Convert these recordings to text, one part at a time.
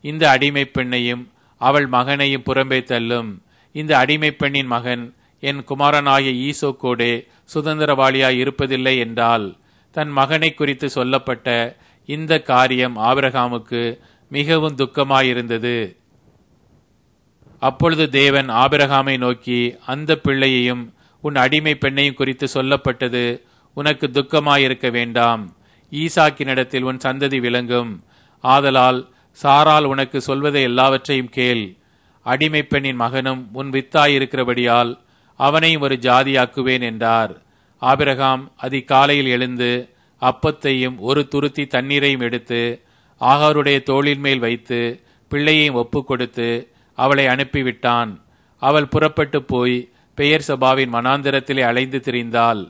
இந்த அடிமை பெண்ணையும் அவள் மகனையும் புறம்பே தள்ளும் இந்த அடிமை பெண்ணின் மகன் என் குமாரனாகிய ஈசோக்கோடே சுதந்திரவாளியாய் இருப்பதில்லை என்றால் தன் மகனை குறித்து சொல்லப்பட்ட இந்த காரியம் ஆபிரகாமுக்கு மிகவும் துக்கமாயிருந்தது அப்பொழுது தேவன் ஆபிரகாமை நோக்கி அந்த பிள்ளையையும் உன் அடிமை பெண்ணையும் குறித்து சொல்லப்பட்டது உனக்கு துக்கமாயிருக்க வேண்டாம் ஈசாக்கினிடத்தில் உன் சந்ததி விளங்கும் ஆதலால் சாரால் உனக்கு சொல்வதை எல்லாவற்றையும் கேள் அடிமை பெண்ணின் மகனும் உன் வித்தாயிருக்கிறபடியால் அவனையும் ஒரு ஜாதியாக்குவேன் என்றார் ஆபிரகாம் அதிகாலையில் எழுந்து அப்பத்தையும் ஒரு துருத்தி தண்ணீரையும் எடுத்து ஆகாருடைய தோளின் மேல் வைத்து பிள்ளையையும் ஒப்புக் கொடுத்து அவளை அனுப்பிவிட்டான் அவள் புறப்பட்டு போய் பெயர் சபாவின் மனாந்திரத்திலே அலைந்து திரிந்தாள்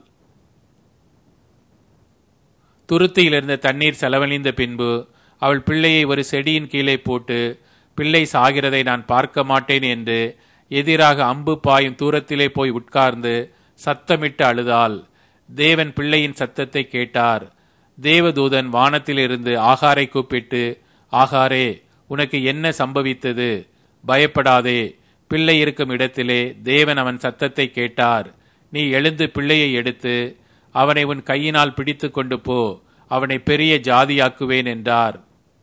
துருத்தியில் இருந்த தண்ணீர் செலவழிந்த பின்பு அவள் பிள்ளையை ஒரு செடியின் கீழே போட்டு பிள்ளை சாகிறதை நான் பார்க்க மாட்டேன் என்று எதிராக அம்பு பாயும் தூரத்திலே போய் உட்கார்ந்து சத்தமிட்டு அழுதாள் தேவன் பிள்ளையின் சத்தத்தை கேட்டார் தேவதூதன் வானத்திலிருந்து ஆகாரை கூப்பிட்டு ஆகாரே உனக்கு என்ன சம்பவித்தது பயப்படாதே பிள்ளை இருக்கும் இடத்திலே தேவன் அவன் சத்தத்தை கேட்டார் நீ எழுந்து பிள்ளையை எடுத்து அவனை உன் கையினால் பிடித்து கொண்டு போ அவனை பெரிய ஜாதியாக்குவேன் என்றார்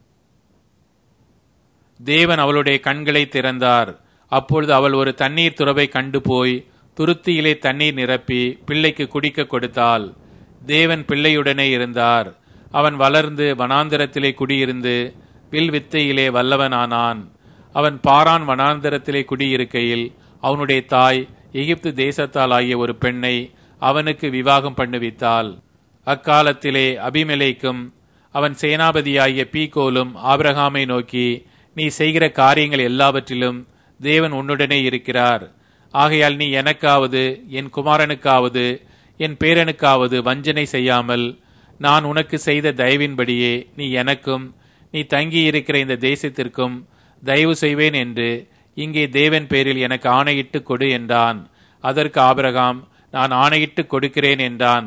தேவன் அவளுடைய கண்களை திறந்தார் அப்பொழுது அவள் ஒரு தண்ணீர் துறவை கண்டு போய் துருத்தியிலே தண்ணீர் நிரப்பி பிள்ளைக்கு குடிக்க கொடுத்தாள் தேவன் பிள்ளையுடனே இருந்தார் அவன் வளர்ந்து வனாந்திரத்திலே குடியிருந்து வில் வித்தையிலே வல்லவனானான் அவன் பாரான் வனாந்திரத்திலே குடியிருக்கையில் அவனுடைய தாய் எகிப்து தேசத்தால் ஆகிய ஒரு பெண்ணை அவனுக்கு விவாகம் பண்ணுவித்தாள் அக்காலத்திலே அபிமெலேக்கும் அவன் சேனாபதியாகிய பீகோலும் ஆபிரகாமை நோக்கி நீ செய்கிற காரியங்கள் எல்லாவற்றிலும் தேவன் உன்னுடனே இருக்கிறார் ஆகையால் நீ எனக்காவது என் குமாரனுக்காவது என் பேரனுக்காவது வஞ்சனை செய்யாமல் நான் உனக்கு செய்த தயவின்படியே நீ எனக்கும் நீ தங்கியிருக்கிற இந்த தேசத்திற்கும் தயவு செய்வேன் என்று இங்கே தேவன் பேரில் எனக்கு ஆணையிட்டு கொடு என்றான் அதற்கு ஆபிரகாம் நான் ஆணையிட்டு கொடுக்கிறேன் என்றான்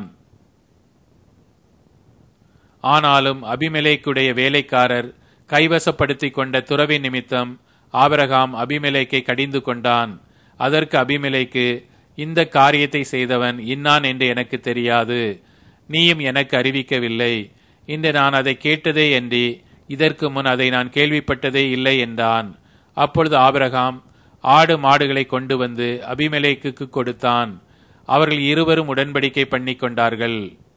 ஆனாலும் அபிமெலேக்குடைய வேலைக்காரர் கைவசப்படுத்திக் கொண்ட துறவி நிமித்தம் ஆபிரகாம் அபிமெலேக்கை கடிந்து கொண்டான் அதற்கு அபிமெலேக்கு இந்த காரியத்தை செய்தவன் இன்னான் என்று எனக்கு தெரியாது நீயும் எனக்கு அறிவிக்கவில்லை இன்று நான் அதை கேட்டதே என்று இதற்கு முன் அதை நான் கேள்விப்பட்டதே இல்லை என்றான் அப்பொழுது ஆபிரகாம் ஆடு மாடுகளை கொண்டு வந்து அபிமெலேக்கு கொடுத்தான் அவர்கள் இருவரும் உடன்படிக்கை பண்ணி கொண்டார்கள்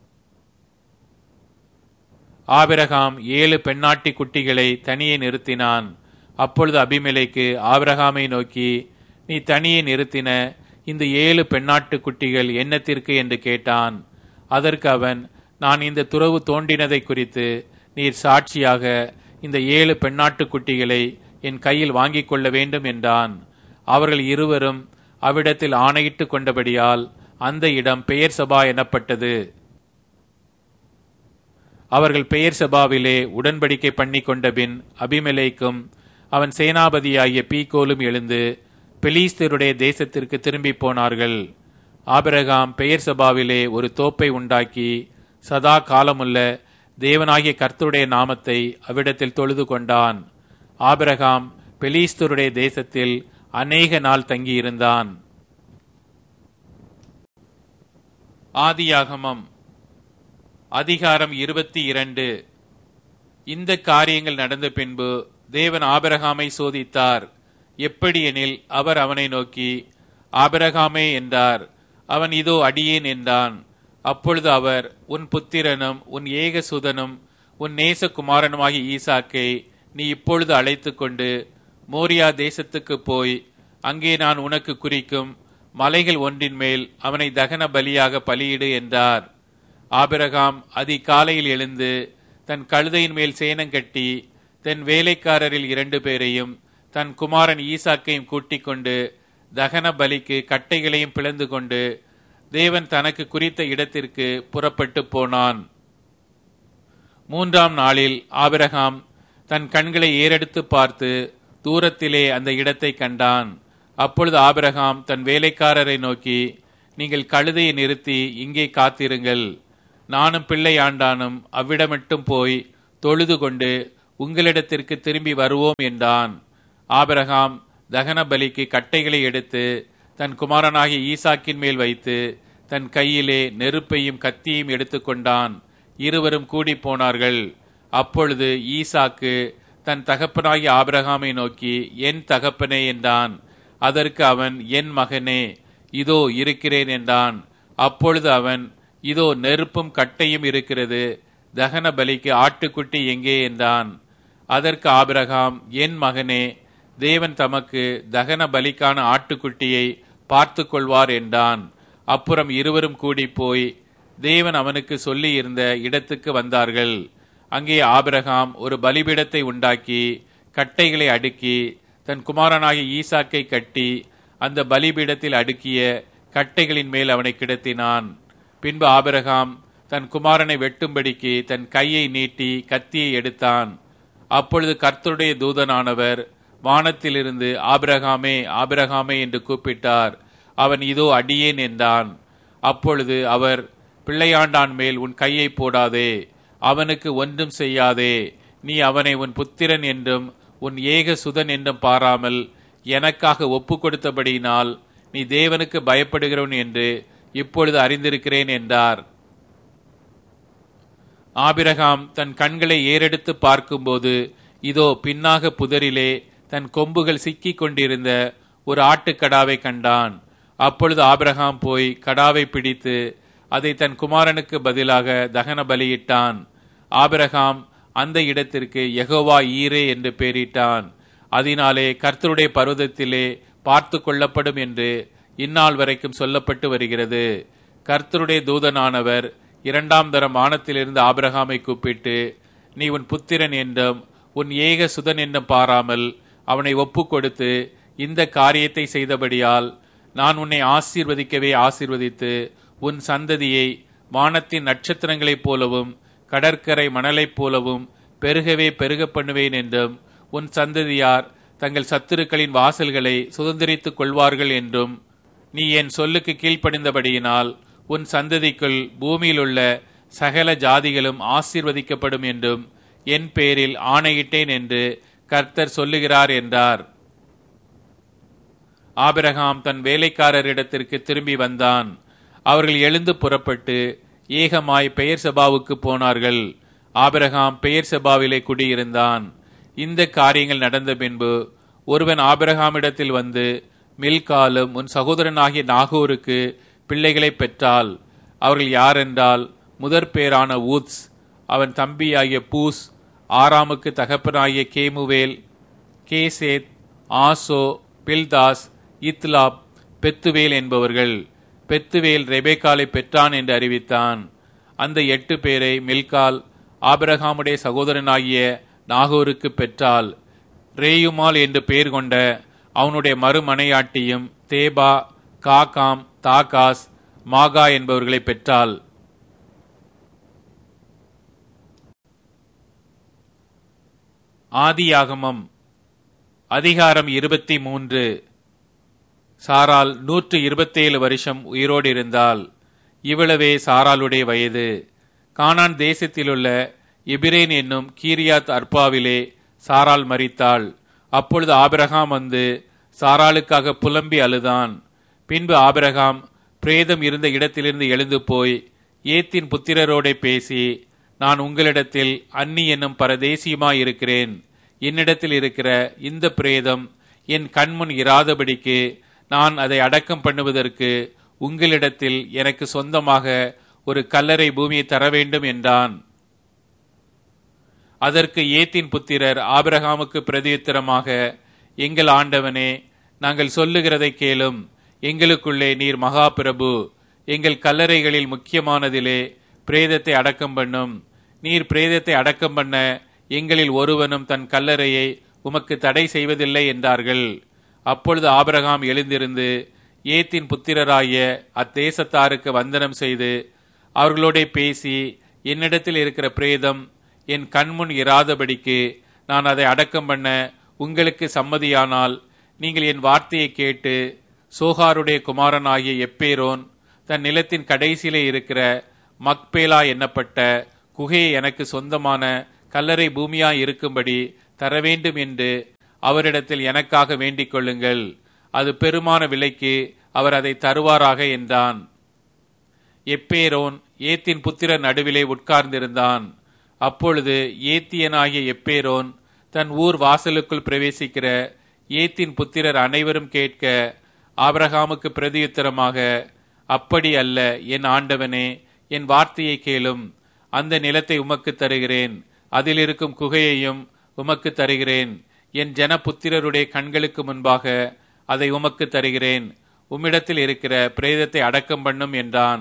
ஆபிரகாம் ஏழு பெண்ணாட்டி குட்டிகளை தனியே நிறுத்தினான் அப்பொழுது அபிமெலேக்கு ஆபிரகாமை நோக்கி நீ தனியே நிறுத்தின இந்த ஏழு பெண்ணாட்டு குட்டிகள் என்னத்திற்கு என்று கேட்டான் அதற்கு அவன் நான் இந்த துறவு தோண்டினதை குறித்து நீர் சாட்சியாக இந்த ஏழு பெண்ணாட்டு குட்டிகளை என் கையில் வாங்கிக் கொள்ள வேண்டும் என்றான் அவர்கள் இருவரும் அவ்விடத்தில் ஆணையிட்டு கொண்டபடியால் அந்த இடம் பெயர் சபா எனப்பட்டது அவர்கள் பெயர் சபாவிலே உடன்படிக்கை பண்ணி கொண்டபின் அபிமெலேக்கும் அவன் சேனாபதியாகிய பீகோலும் எழுந்து பெலீஸ்தருடைய தேசத்திற்கு திரும்பி போனார்கள் ஆபிரகாம் பெயர் சபாவிலே ஒரு தோப்பை உண்டாக்கி சதா காலமுள்ள தேவனாகிய கர்த்தருடைய நாமத்தை அவ்விடத்தில் தொழுது கொண்டான் ஆபிரகாம் பெலீஸ்தருடைய தேசத்தில் அநேக நாள் தங்கியிருந்தான் ஆதியாகமம் அதிகாரம் இருபத்தி இரண்டு இந்த காரியங்கள் நடந்த பின்பு தேவன் ஆபிரகாமை சோதித்தார் எப்படியெனில் அவர் அவனை நோக்கி ஆபிரகாமே என்றார் அவன் இதோ அடியேன் என்றான் அப்பொழுது அவர் உன் புத்திரனும் உன் ஏகசுதனும் உன் நேசகுமாரனுமாகிய ஈசாக்கை நீ இப்பொழுது அழைத்து கொண்டு மோரியா தேசத்துக்கு போய் அங்கே நான் உனக்கு குறிக்கும் மலைகள் ஒன்றின் மேல் அவனை தகன பலியாக பலியிடு என்றார் ஆபிரகாம் அதிகாலையில் எழுந்து தன் கழுதையின் மேல் சேனம் கட்டி தன் வேலைக்காரரில் இரண்டு பேரையும் தன் குமாரன் ஈசாக்கையும் கூட்டிக் கொண்டு தகன பலிக்கு கட்டைகளையும் பிளந்து கொண்டு தேவன் தனக்கு குறித்த இடத்திற்கு புறப்பட்டு போனான் மூன்றாம் நாளில் ஆபிரகாம் தன் கண்களை ஏறெடுத்து பார்த்து தூரத்திலே அந்த இடத்தை கண்டான் அப்பொழுது ஆபிரகாம் தன் வேலைக்காரரை நோக்கி நீங்கள் கழுதையை நிறுத்தி இங்கே காத்திருங்கள் நானும் பிள்ளை ஆண்டானும் அவ்விடமிட்டும் போய் தொழுது கொண்டு உங்களிடத்திற்கு திரும்பி வருவோம் என்றான் ஆபிரகாம் தகன பலிக்கு கட்டைகளை எடுத்து தன் குமாரனாகிய ஈசாக்கின் மேல் வைத்து தன் கையிலே நெருப்பையும் கத்தியையும் எடுத்துக்கொண்டான் இருவரும் கூடி போனார்கள் அப்பொழுது ஈசாக்கு தன் தகப்பனாகிய ஆபிரகாமை நோக்கி என் தகப்பனே என்றான் அதற்கு அவன் என் மகனே இதோ இருக்கிறேன் என்றான் அப்பொழுது அவன் இதோ நெருப்பும் கட்டையும் இருக்கிறது தகன பலிக்கு ஆட்டுக்குட்டி எங்கே என்றான் அதற்கு ஆபிரகாம் என் மகனே தேவன் தமக்கு தகன பலிக்கான ஆட்டுக்குட்டியை பார்த்து கொள்வார் என்றான் அப்புறம் இருவரும் கூடி போய் தேவன் அவனுக்கு சொல்லி இருந்த இடத்துக்கு வந்தார்கள் அங்கே ஆபிரகாம் ஒரு பலிபீடத்தை உண்டாக்கி கட்டைகளை அடுக்கி தன் குமாரனாகிய ஈசாக்கை கட்டி அந்த பலிபீடத்தில் அடுக்கிய கட்டைகளின் மேல் அவனை கிடத்தினான் பின்பு ஆபிரகாம் தன் குமாரனை வெட்டும்படிக்கு தன் கையை நீட்டி கத்தியை எடுத்தான் அப்பொழுது கர்த்தருடைய தூதனானவர் வானத்திலிருந்து ஆபிரகாமே ஆபிரகாமே என்று கூப்பிட்டார் அவன் இதோ அடியேன் என்றான் அப்பொழுது அவர் பிள்ளையாண்டான் மேல் உன் கையை போடாதே அவனுக்கு ஒன்றும் செய்யாதே நீ அவனை உன் புத்திரன் என்றும் உன் ஏக சுதன் என்றும் பாராமல் எனக்காக ஒப்பு கொடுத்தபடியினால் நீ தேவனுக்கு பயப்படுகிறவன் என்று இப்பொழுது அறிந்திருக்கிறேன் என்றார் ஆபிரகாம் தன் கண்களை ஏறெடுத்து பார்க்கும்போது இதோ பின்னாக புதரிலே தன் கொம்புகள் சிக்கிக் கொண்டிருந்த ஒரு ஆட்டுக்கடாவை கண்டான் அப்பொழுது ஆபிரகாம் போய் கடாவை பிடித்து அதை தன் குமாரனுக்கு பதிலாக தகன பலியிட்டான் ஆபிரகாம் அந்த இடத்திற்கு யெகோவா ஈரே என்று பெயரிட்டான் அதனாலே கர்த்தருடைய பர்வதத்திலே பார்த்து கொள்ளப்படும் என்று இந்நாள் வரைக்கும் சொல்லப்பட்டு வருகிறது கர்த்தருடைய தூதனானவர் இரண்டாம் தரம் வானத்திலிருந்து ஆபிரகாமை கூப்பிட்டு நீ உன் புத்திரன் என்றும் உன் ஏக சுதன் என்றும் பாராமல் அவனை ஒப்பு கொடுத்து இந்த காரியத்தை செய்தபடியால் நான் உன்னை ஆசீர்வதிக்கவே ஆசீர்வதித்து உன் சந்ததியை வானத்தின் நட்சத்திரங்களைப் போலவும் கடற்கரை மணலைப் போலவும் பெருகவே பெருக பண்ணுவேன் என்றும் உன் சந்ததியார் தங்கள் சத்துருக்களின் வாசல்களை சுதந்திரித்துக் கொள்வார்கள் என்றும் நீ என் சொல்லுக்கு கீழ்ப்படிந்தபடியினால் உன் சந்ததிக்குள் பூமியில் உள்ள சகல ஜாதிகளும் ஆசீர்வதிக்கப்படும் என்றும் என் பேரில் ஆணையிட்டேன் என்று கர்த்தர் சொல்லுகிறார் என்றார் ஆபிரகாம் தன் வேலைக்காரரிடத்திற்கு திரும்பி வந்தான் அவர்கள் எழுந்து புறப்பட்டு ஏகமாய் பெயர் சபாவுக்கு போனார்கள் ஆபிரகாம் பெயர் சபாவிலே குடியிருந்தான் இந்த காரியங்கள் நடந்த பின்பு ஒருவன் ஆபிரகாமிடத்தில் வந்து மில்காலும் உன் சகோதரனாகிய நாகூருக்கு பிள்ளைகளை பெற்றால் அவர்கள் யாரென்றால் முதற் பேரான ஊத்ஸ் அவன் தம்பியாகிய பூஸ் ஆறாமுக்கு தகப்பனாகிய கேமுவேல் கேசேத் ஆசோ பில்தாஸ் இத்லாப் பெத்துவேல் என்பவர்கள் பெத்துவேல் ரெபேக்காலை பெற்றான் என்று அறிவித்தான் அந்த எட்டு பேரை மில்கால் ஆபிரகாமுடைய சகோதரனாகிய நாகூருக்கு பெற்றால் ரேயுமால் என்று பெயர் கொண்ட அவனுடைய மறுமனையாட்டியும் தேபா காகாம் தாகாஸ் மாகா என்பவர்களை பெற்றாள் ஆதியாகமம் அதிகாரம் இருபத்தி மூன்று சாரால் நூற்று இருபத்தேழு வருஷம் உயிரோடு இருந்தால் இவ்வளவே சாராளுடைய வயது கானான் தேசத்திலுள்ள எபிரேன் என்னும் கீரியாத் அர்பாவிலே சாரால் மரித்தாள் அப்பொழுது ஆபிரகாம் வந்து சாராளுக்காக புலம்பி அழுதான் பின்பு ஆபிரகாம் பிரேதம் இருந்த இடத்திலிருந்து எழுந்து போய் ஏத்தின் புத்திரரோடே பேசி நான் உங்களிடத்தில் அன்னி என்னும் பரதேசியுமாயிருக்கிறேன் என்னிடத்தில் இருக்கிற இந்த பிரேதம் என் கண்முன் இராதபடிக்கு நான் அதை அடக்கம் பண்ணுவதற்கு உங்களிடத்தில் எனக்கு சொந்தமாக ஒரு கல்லறை பூமியை தர வேண்டும் என்றான் அதற்கு ஏத்தின் புத்திரர் ஆபிரகாமுக்கு பிரதியுத்தரமாக எங்கள் ஆண்டவனே நாங்கள் சொல்லுகிறதை கேளும் எங்களுக்குள்ளே நீர் மகா பிரபு எங்கள் கல்லறைகளில் முக்கியமானதிலே பிரேதத்தை அடக்கம் பண்ணும் நீர் பிரேதத்தை அடக்கம் பண்ண எங்களில் ஒருவனும் தன் கல்லறையை உமக்கு தடை செய்வதில்லை என்றார்கள் அப்பொழுது ஆபிரகாம் எழுந்திருந்து ஏத்தின் புத்திரராகிய அத்தேசத்தாருக்கு வந்தனம் செய்து அவர்களோட பேசி என்னிடத்தில் இருக்கிற பிரேதம் என் கண்முன் இராதபடிக்கு நான் அதை அடக்கம் பண்ண உங்களுக்கு சம்மதியானால் நீங்கள் என் வார்த்தையை கேட்டு சோகாருடைய குமாரனாகிய எப்பேரோன் தன் நிலத்தின் கடைசியிலே இருக்கிற மக்பேலா எண்ணப்பட்ட குகையை எனக்கு சொந்தமான கல்லறை பூமியாய் இருக்கும்படி தர வேண்டும் என்று அவரிடத்தில் எனக்காக வேண்டிக் கொள்ளுங்கள் அது பெருமான விலைக்கு அவர் அதை தருவாராக என்றான் எப்பேரோன் ஏத்தின் புத்திரர் நடுவிலே உட்கார்ந்திருந்தான் அப்பொழுது ஏத்தியனாகிய எப்பேரோன் தன் ஊர் வாசலுக்குள் பிரவேசிக்கிற ஏத்தின் புத்திரர் அனைவரும் கேட்க ஆபிரகாமுக்கு பிரதியுத்தரமாக அப்படி அல்ல என் ஆண்டவனே என் வார்த்தையை கேளும் அந்த நிலத்தை உமக்கு தருகிறேன் அதில் இருக்கும் குகையையும் உமக்கு தருகிறேன் என் ஜன புத்திரருடைய கண்களுக்கு முன்பாக அதை உமக்கு தருகிறேன் உம்மிடத்தில் இருக்கிற பிரேதத்தை அடக்கம் பண்ணும் என்றான்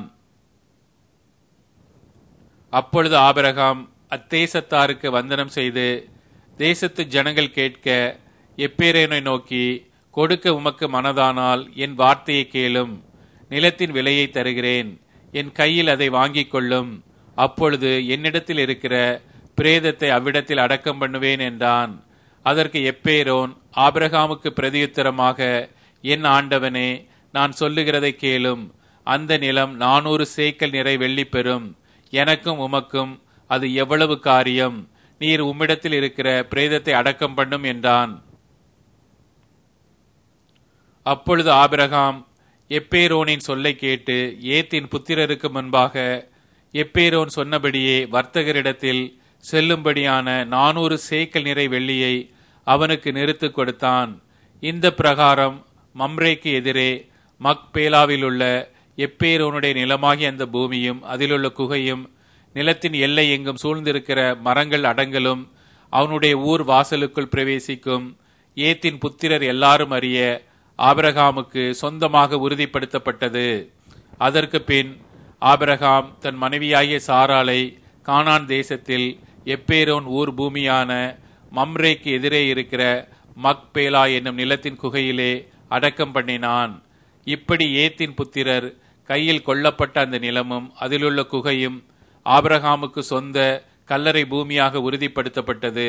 அப்பொழுது ஆபிரகாம் அத்தேசத்தாருக்கு வந்தனம் செய்து தேசத்து ஜனங்கள் கேட்க எப்பேரேனை நோக்கி கொடுக்க உமக்கு மனதானால் என் வார்த்தையை கேளும் நிலத்தின் விலையை தருகிறேன் என் கையில் அதை வாங்கிக் கொள்ளும் அப்பொழுது என்னிடத்தில் இருக்கிற பிரேதத்தை அவ்விடத்தில் அடக்கம் பண்ணுவேன் என்றான் அதற்கு எப்பேரோன் ஆபிரகாமுக்கு பிரதியுத்தரமாக என் ஆண்டவனே நான் சொல்லுகிறதை கேளும் அந்த நிலம் நானூறு சேக்கல் நிறை வெள்ளி பெறும் எனக்கும் உமக்கும் அது எவ்வளவு காரியம் நீர் உம்மிடத்தில் இருக்கிற பிரேதத்தை அடக்கம் பண்ணும் என்றான் அப்பொழுது ஆபிரகாம் எப்பேரோனின் சொல்லை கேட்டு ஏத்தின் புத்திரருக்கு முன்பாக எப்பேரோன் சொன்னபடியே வர்த்தகரிடத்தில் செல்லும்படியான நானூறு சேக்கல் நிறை வெள்ளியை அவனுக்கு நிறுத்து கொடுத்தான் இந்த பிரகாரம் மம்ரேக்கு எதிரே மக்பேலாவில் உள்ள எப்பேரோனுடைய நிலமாகிய அந்த பூமியும் அதிலுள்ள குகையும் நிலத்தின் எல்லை எங்கும் சூழ்ந்திருக்கிற மரங்கள் அடங்கலும் அவனுடைய ஊர் வாசலுக்குள் பிரவேசிக்கும் ஏத்தின் புத்திரர் எல்லாரும் அறிய ஆபிரகாமுக்கு சொந்தமாக உறுதிப்படுத்தப்பட்டது அதற்கு பின் ஆபிரகாம் தன் மனைவியாகிய சாராளை கானான் தேசத்தில் எப்பேரோன் ஊர் பூமியான மம்ரேக்கு எதிரே இருக்கிற மக்பேலா என்னும் நிலத்தின் குகையிலே அடக்கம் பண்ணினான் இப்படி ஏத்தின் புத்திரர் கையில் கொல்லப்பட்ட அந்த நிலமும் அதிலுள்ள குகையும் ஆபிரகாமுக்கு சொந்த கல்லறை பூமியாக உறுதிப்படுத்தப்பட்டது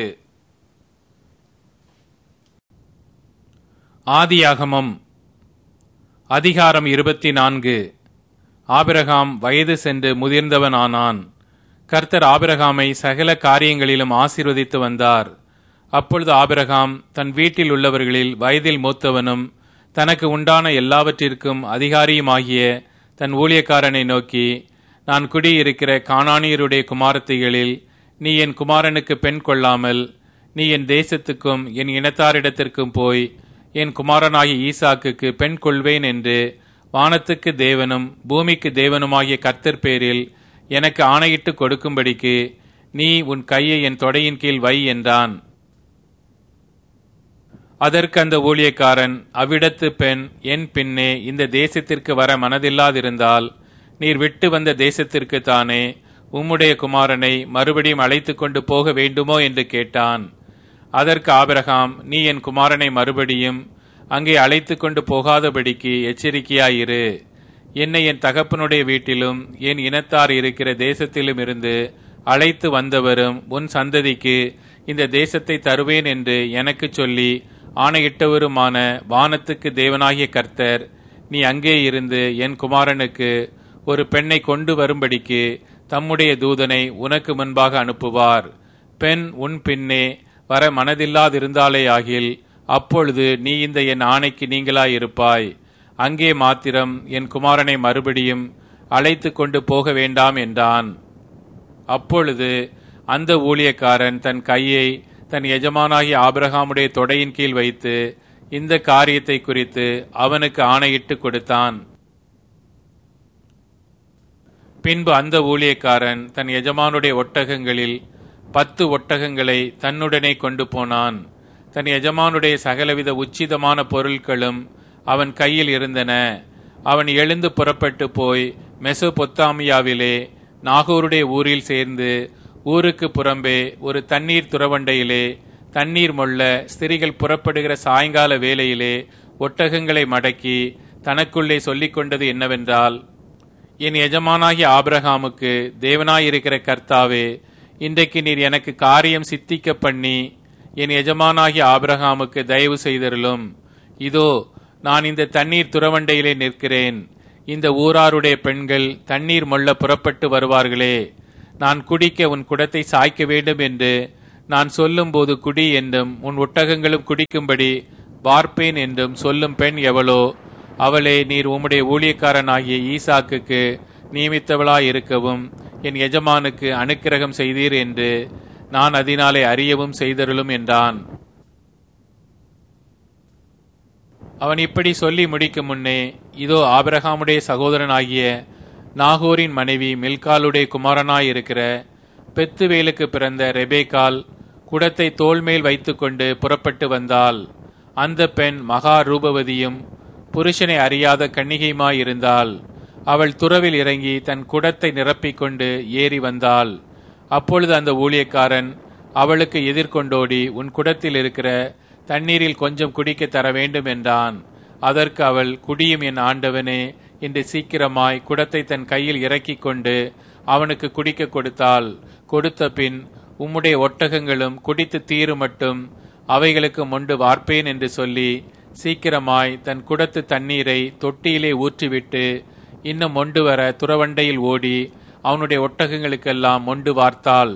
ஆதியாகமம் அதிகாரம் இருபத்தி நான்கு ஆபிரகாம் வயது சென்று முதிர்ந்தவனானான் கர்த்தர் ஆபிரகாமை சகல காரியங்களிலும் ஆசீர்வதித்து வந்தார் அப்பொழுது ஆபிரகாம் தன் வீட்டில் உள்ளவர்களில் வயதில் மூத்தவனும் தனக்கு உண்டான எல்லாவற்றிற்கும் அதிகாரியுமாகிய தன் ஊழியக்காரனை நோக்கி நான் குடியிருக்கிற காணானியருடைய குமாரத்திகளில் நீ என் குமாரனுக்கு பெண் கொள்ளாமல் நீ என் தேசத்துக்கும் என் இனத்தாரிடத்திற்கும் போய் என் குமாரனாகிய ஈசாக்குக்கு பெண் கொள்வேன் என்று வானத்துக்கு தேவனும் பூமிக்கு தேவனுமாகிய கர்த்தர் பேரில் எனக்கு ஆணையிட்டு கொடுக்கும்படிக்கு நீ உன் கையை என் தொடையின் கீழ் வை என்றான் அதற்கு அந்த ஊழியக்காரன் அவ்விடத்து பெண் என் பின்னே இந்த தேசத்திற்கு வர மனதில்லாதிருந்தால் நீர் விட்டு வந்த தேசத்திற்கு தானே உம்முடைய குமாரனை மறுபடியும் அழைத்து கொண்டு போக வேண்டுமோ என்று கேட்டான் அதற்கு ஆபிரகாம் நீ என் குமாரனை மறுபடியும் அங்கே அழைத்து கொண்டு போகாதபடிக்கு எச்சரிக்கையாயிரு என்னை என் தகப்பனுடைய வீட்டிலும் என் இனத்தார் இருக்கிற தேசத்திலும் இருந்து அழைத்து வந்தவரும் உன் சந்ததிக்கு இந்த தேசத்தை தருவேன் என்று எனக்கு சொல்லி ஆணையிட்டவருமான வானத்துக்கு தேவனாகிய கர்த்தர் நீ அங்கே இருந்து என் குமாரனுக்கு ஒரு பெண்ணை கொண்டு வரும்படிக்கு தம்முடைய தூதனை உனக்கு முன்பாக அனுப்புவார் பெண் உன் பின்னே வர மனதில்லாதிருந்தாலே ஆகில் அப்பொழுது நீ இந்த என் ஆணைக்கு நீங்களாயிருப்பாய் அங்கே மாத்திரம் என் குமாரனை மறுபடியும் அழைத்து கொண்டு போக வேண்டாம் என்றான் அப்பொழுது அந்த ஊழியக்காரன் தன் கையை தன் எஜமானாகிய ஆபிரகாமுடைய தொடையின் கீழ் வைத்து இந்த காரியத்தை குறித்து அவனுக்கு ஆணையிட்டு கொடுத்தான் பின்பு அந்த ஊழியக்காரன் தன் எஜமானுடைய ஒட்டகங்களில் பத்து ஒட்டகங்களை தன்னுடனே கொண்டு போனான் தன் எஜமானுடைய சகலவித உச்சிதமான பொருட்களும் அவன் கையில் இருந்தன அவன் எழுந்து புறப்பட்டு போய் மெசொபொத்தாமியாவிலே நாகூருடைய ஊரில் சேர்ந்து ஊருக்கு புறம்பே ஒரு தண்ணீர் துறவண்டையிலே தண்ணீர் மொள்ள ஸ்திரிகள் புறப்படுகிற சாயங்கால வேளையிலே ஒட்டகங்களை மடக்கி தனக்குள்ளே சொல்லிக் கொண்டது என்னவென்றால் என் எஜமானாகிய ஆபிரகாமுக்கு தேவனாயிருக்கிற கர்த்தாவே இன்றைக்கு நீர் எனக்கு காரியம் சித்திக்க பண்ணி என் எஜமானாகிய ஆபிரகாமுக்கு தயவு செய்தருளும் இதோ நான் இந்த தண்ணீர் துறவண்டையிலே நிற்கிறேன் இந்த ஊராருடைய பெண்கள் தண்ணீர் மொள்ள புறப்பட்டு வருவார்களே நான் குடிக்க உன் குடத்தை சாய்க்க வேண்டும் என்று நான் சொல்லும்போது குடி என்றும் உன் ஒட்டகங்களும் குடிக்கும்படி வார்ப்பேன் என்றும் சொல்லும் பெண் எவளோ அவளே நீர் உம்முடைய ஊழியக்காரனாகிய ஈசாக்குக்கு நியமித்தவளாய் இருக்கவும் என் எஜமானுக்கு அனுக்கிரகம் செய்தீர் என்று நான் அதனாலே அறியவும் செய்தருளும் என்றான் அவன் இப்படி சொல்லி முடிக்கும் முன்னே இதோ ஆபிரகாமுடைய சகோதரனாகிய நாகோரின் மனைவி மில்காலுடைய குமாரனாயிருக்கிற பெத்துவேலுக்கு பிறந்த ரெபேக்கால் குடத்தை தோள்மேல் வைத்துக்கொண்டு புறப்பட்டு வந்தாள் அந்த பெண் மகா ரூபவதியும் புருஷனை அறியாத கன்னிகையுமாயிருந்தாள் அவள் துறவில் இறங்கி தன் குடத்தை நிரப்பிக்கொண்டு ஏறி வந்தாள் அப்பொழுது அந்த ஊழியக்காரன் அவளுக்கு எதிர்கொண்டோடி உன் குடத்தில் இருக்கிற தண்ணீரில் கொஞ்சம் குடிக்க தர வேண்டும் என்றான் அதற்கு அவள் குடியும் என் ஆண்டவனே என்று சீக்கிரமாய் குடத்தை தன் கையில் இறக்கிக் கொண்டு அவனுக்கு குடிக்க கொடுத்தாள் கொடுத்த பின் உம்முடைய ஒட்டகங்களும் குடித்து தீரு மட்டும் அவைகளுக்கு மொண்டு வார்ப்பேன் என்று சொல்லி சீக்கிரமாய் தன் குடத்து தண்ணீரை தொட்டியிலே ஊற்றிவிட்டு இன்னும் மொண்டு வர துறவண்டையில் ஓடி அவனுடைய ஒட்டகங்களுக்கெல்லாம் மொண்டு வார்த்தாள்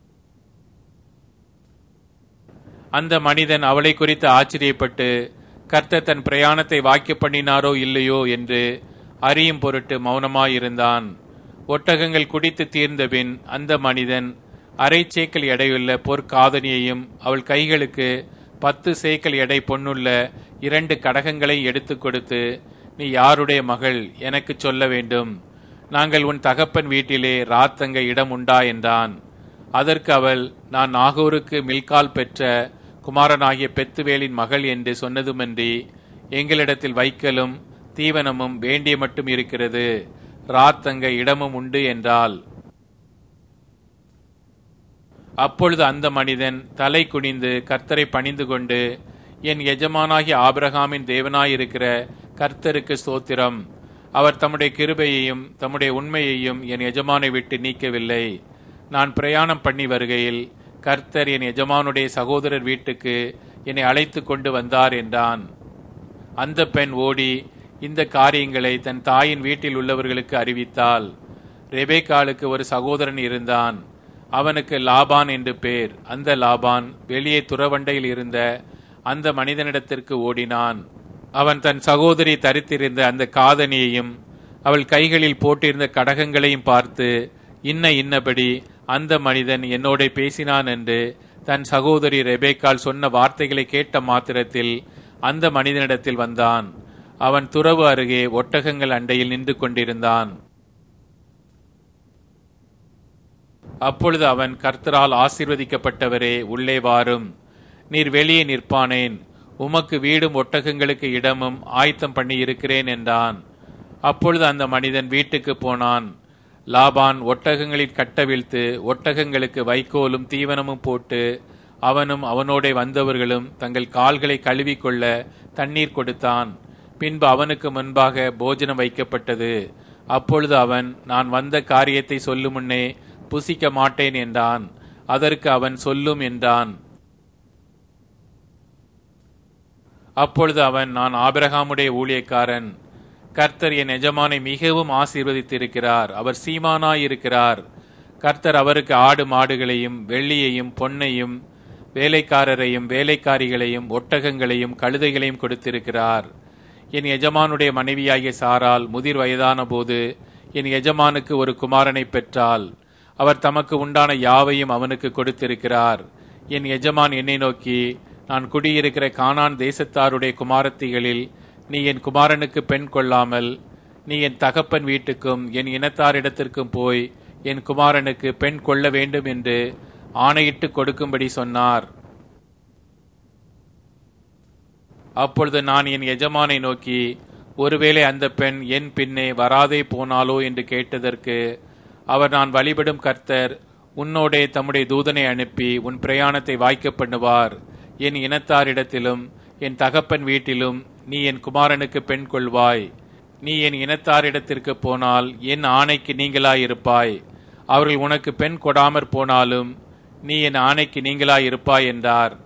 அந்த மனிதன் அவளை குறித்து ஆச்சரியப்பட்டு கர்த்தர் தன் பிரயாணத்தை வாக்கிய பண்ணினாரோ இல்லையோ என்று அறியும் பொருட்டு மௌனமாயிருந்தான் ஒட்டகங்கள் குடித்து தீர்ந்தபின் அந்த மனிதன் அரை சேக்கல் எடையுள்ள பொற்காதனியையும் அவள் கைகளுக்கு பத்து சேக்கல் எடை பொன்னுள்ள இரண்டு கடகங்களை எடுத்துக் கொடுத்து நீ யாருடைய மகள் எனக்கு சொல்ல வேண்டும் நாங்கள் உன் தகப்பன் வீட்டிலே ராத்தங்க இடம் உண்டா என்றான் அதற்கு அவள் நான் நாகூருக்கு மில்கால் பெற்ற குமாரனாகிய பெத்துவேலின் மகள் என்று சொன்னதுமன்றி எங்களிடத்தில் வைக்கலும் தீவனமும் வேண்டிய மட்டும் இருக்கிறது ராத்தங்க இடமும் உண்டு என்றாள் அப்பொழுது அந்த மனிதன் தலை குனிந்து கர்த்தரை பணிந்து கொண்டு என் எஜமானாகிய ஆபிரகாமின் தேவனாயிருக்கிற கர்த்தருக்கு ஸ்தோத்திரம் அவர் தம்முடைய கிருபையையும் தம்முடைய உண்மையையும் என் எஜமானை விட்டு நீக்கவில்லை நான் பிரயாணம் பண்ணி வருகையில் கர்த்தர் என் எஜமானுடைய சகோதரர் வீட்டுக்கு என்னை அழைத்து கொண்டு வந்தார் என்றான் அந்த பெண் ஓடி இந்த காரியங்களை தன் தாயின் வீட்டில் உள்ளவர்களுக்கு அறிவித்தாள் ரெபேக்காலுக்கு ஒரு சகோதரன் இருந்தான் அவனுக்கு லாபான் என்று பேர் அந்த லாபான் வெளியே துறவண்டையில் இருந்த அந்த மனிதனிடத்திற்கு ஓடினான் அவன் தன் சகோதரி தரித்திருந்த அந்த காதணியையும் அவள் கைகளில் போட்டிருந்த கடகங்களையும் பார்த்து இன்ன இன்னபடி அந்த மனிதன் என்னோட பேசினான் என்று தன் சகோதரி ரெபேக்கால் சொன்ன வார்த்தைகளை கேட்ட மாத்திரத்தில் அந்த மனிதனிடத்தில் வந்தான் அவன் துறவு அருகே ஒட்டகங்கள் அண்டையில் நின்று கொண்டிருந்தான் அப்பொழுது அவன் கர்த்தரால் ஆசீர்வதிக்கப்பட்டவரே உள்ளே வாரும் நீர் வெளியே நிற்பானேன் உமக்கு வீடும் ஒட்டகங்களுக்கு இடமும் ஆயத்தம் பண்ணி இருக்கிறேன் என்றான் அப்பொழுது அந்த மனிதன் வீட்டுக்கு போனான் லாபான் ஒட்டகங்களில் கட்டவிழ்த்து ஒட்டகங்களுக்கு வைக்கோலும் தீவனமும் போட்டு அவனும் அவனோட வந்தவர்களும் தங்கள் கால்களை கழுவிக்கொள்ள தண்ணீர் கொடுத்தான் பின்பு அவனுக்கு முன்பாக போஜனம் வைக்கப்பட்டது அப்பொழுது அவன் நான் வந்த காரியத்தை சொல்லும் முன்னே புசிக்க மாட்டேன் என்றான் அதற்கு அவன் சொல்லும் என்றான் அப்பொழுது அவன் நான் ஆபிரகாமுடைய ஊழியக்காரன் கர்த்தர் என் எஜமானை மிகவும் ஆசீர்வதித்திருக்கிறார் அவர் சீமானாயிருக்கிறார் கர்த்தர் அவருக்கு ஆடு மாடுகளையும் வெள்ளியையும் பொன்னையும் வேலைக்காரரையும் வேலைக்காரிகளையும் ஒட்டகங்களையும் கழுதைகளையும் கொடுத்திருக்கிறார் என் எஜமானுடைய மனைவியாகிய சாரால் முதிர் வயதான போது என் எஜமானுக்கு ஒரு குமாரனை பெற்றால் அவர் தமக்கு உண்டான யாவையும் அவனுக்கு கொடுத்திருக்கிறார் என் எஜமான் என்னை நோக்கி நான் குடியிருக்கிற கானான் தேசத்தாருடைய குமாரத்திகளில் நீ என் குமாரனுக்கு பெண் கொள்ளாமல் நீ என் தகப்பன் வீட்டுக்கும் என் இனத்தாரிடத்திற்கும் போய் என் குமாரனுக்கு பெண் கொள்ள வேண்டும் என்று ஆணையிட்டு கொடுக்கும்படி சொன்னார் அப்பொழுது நான் என் எஜமானை நோக்கி ஒருவேளை அந்த பெண் என் பின்னே வராதே போனாலோ என்று கேட்டதற்கு அவர் நான் வழிபடும் கர்த்தர் உன்னோடே தம்முடைய தூதனை அனுப்பி உன் பிரயாணத்தை வாய்க்க பண்ணுவார் என் இனத்தாரிடத்திலும் என் தகப்பன் வீட்டிலும் நீ என் குமாரனுக்கு பெண் கொள்வாய் நீ என் இனத்தாரிடத்திற்கு போனால் என் ஆணைக்கு நீங்களாயிருப்பாய் அவர்கள் உனக்கு பெண் கொடாமற் போனாலும் நீ என் ஆணைக்கு நீங்களாயிருப்பாய் என்றார்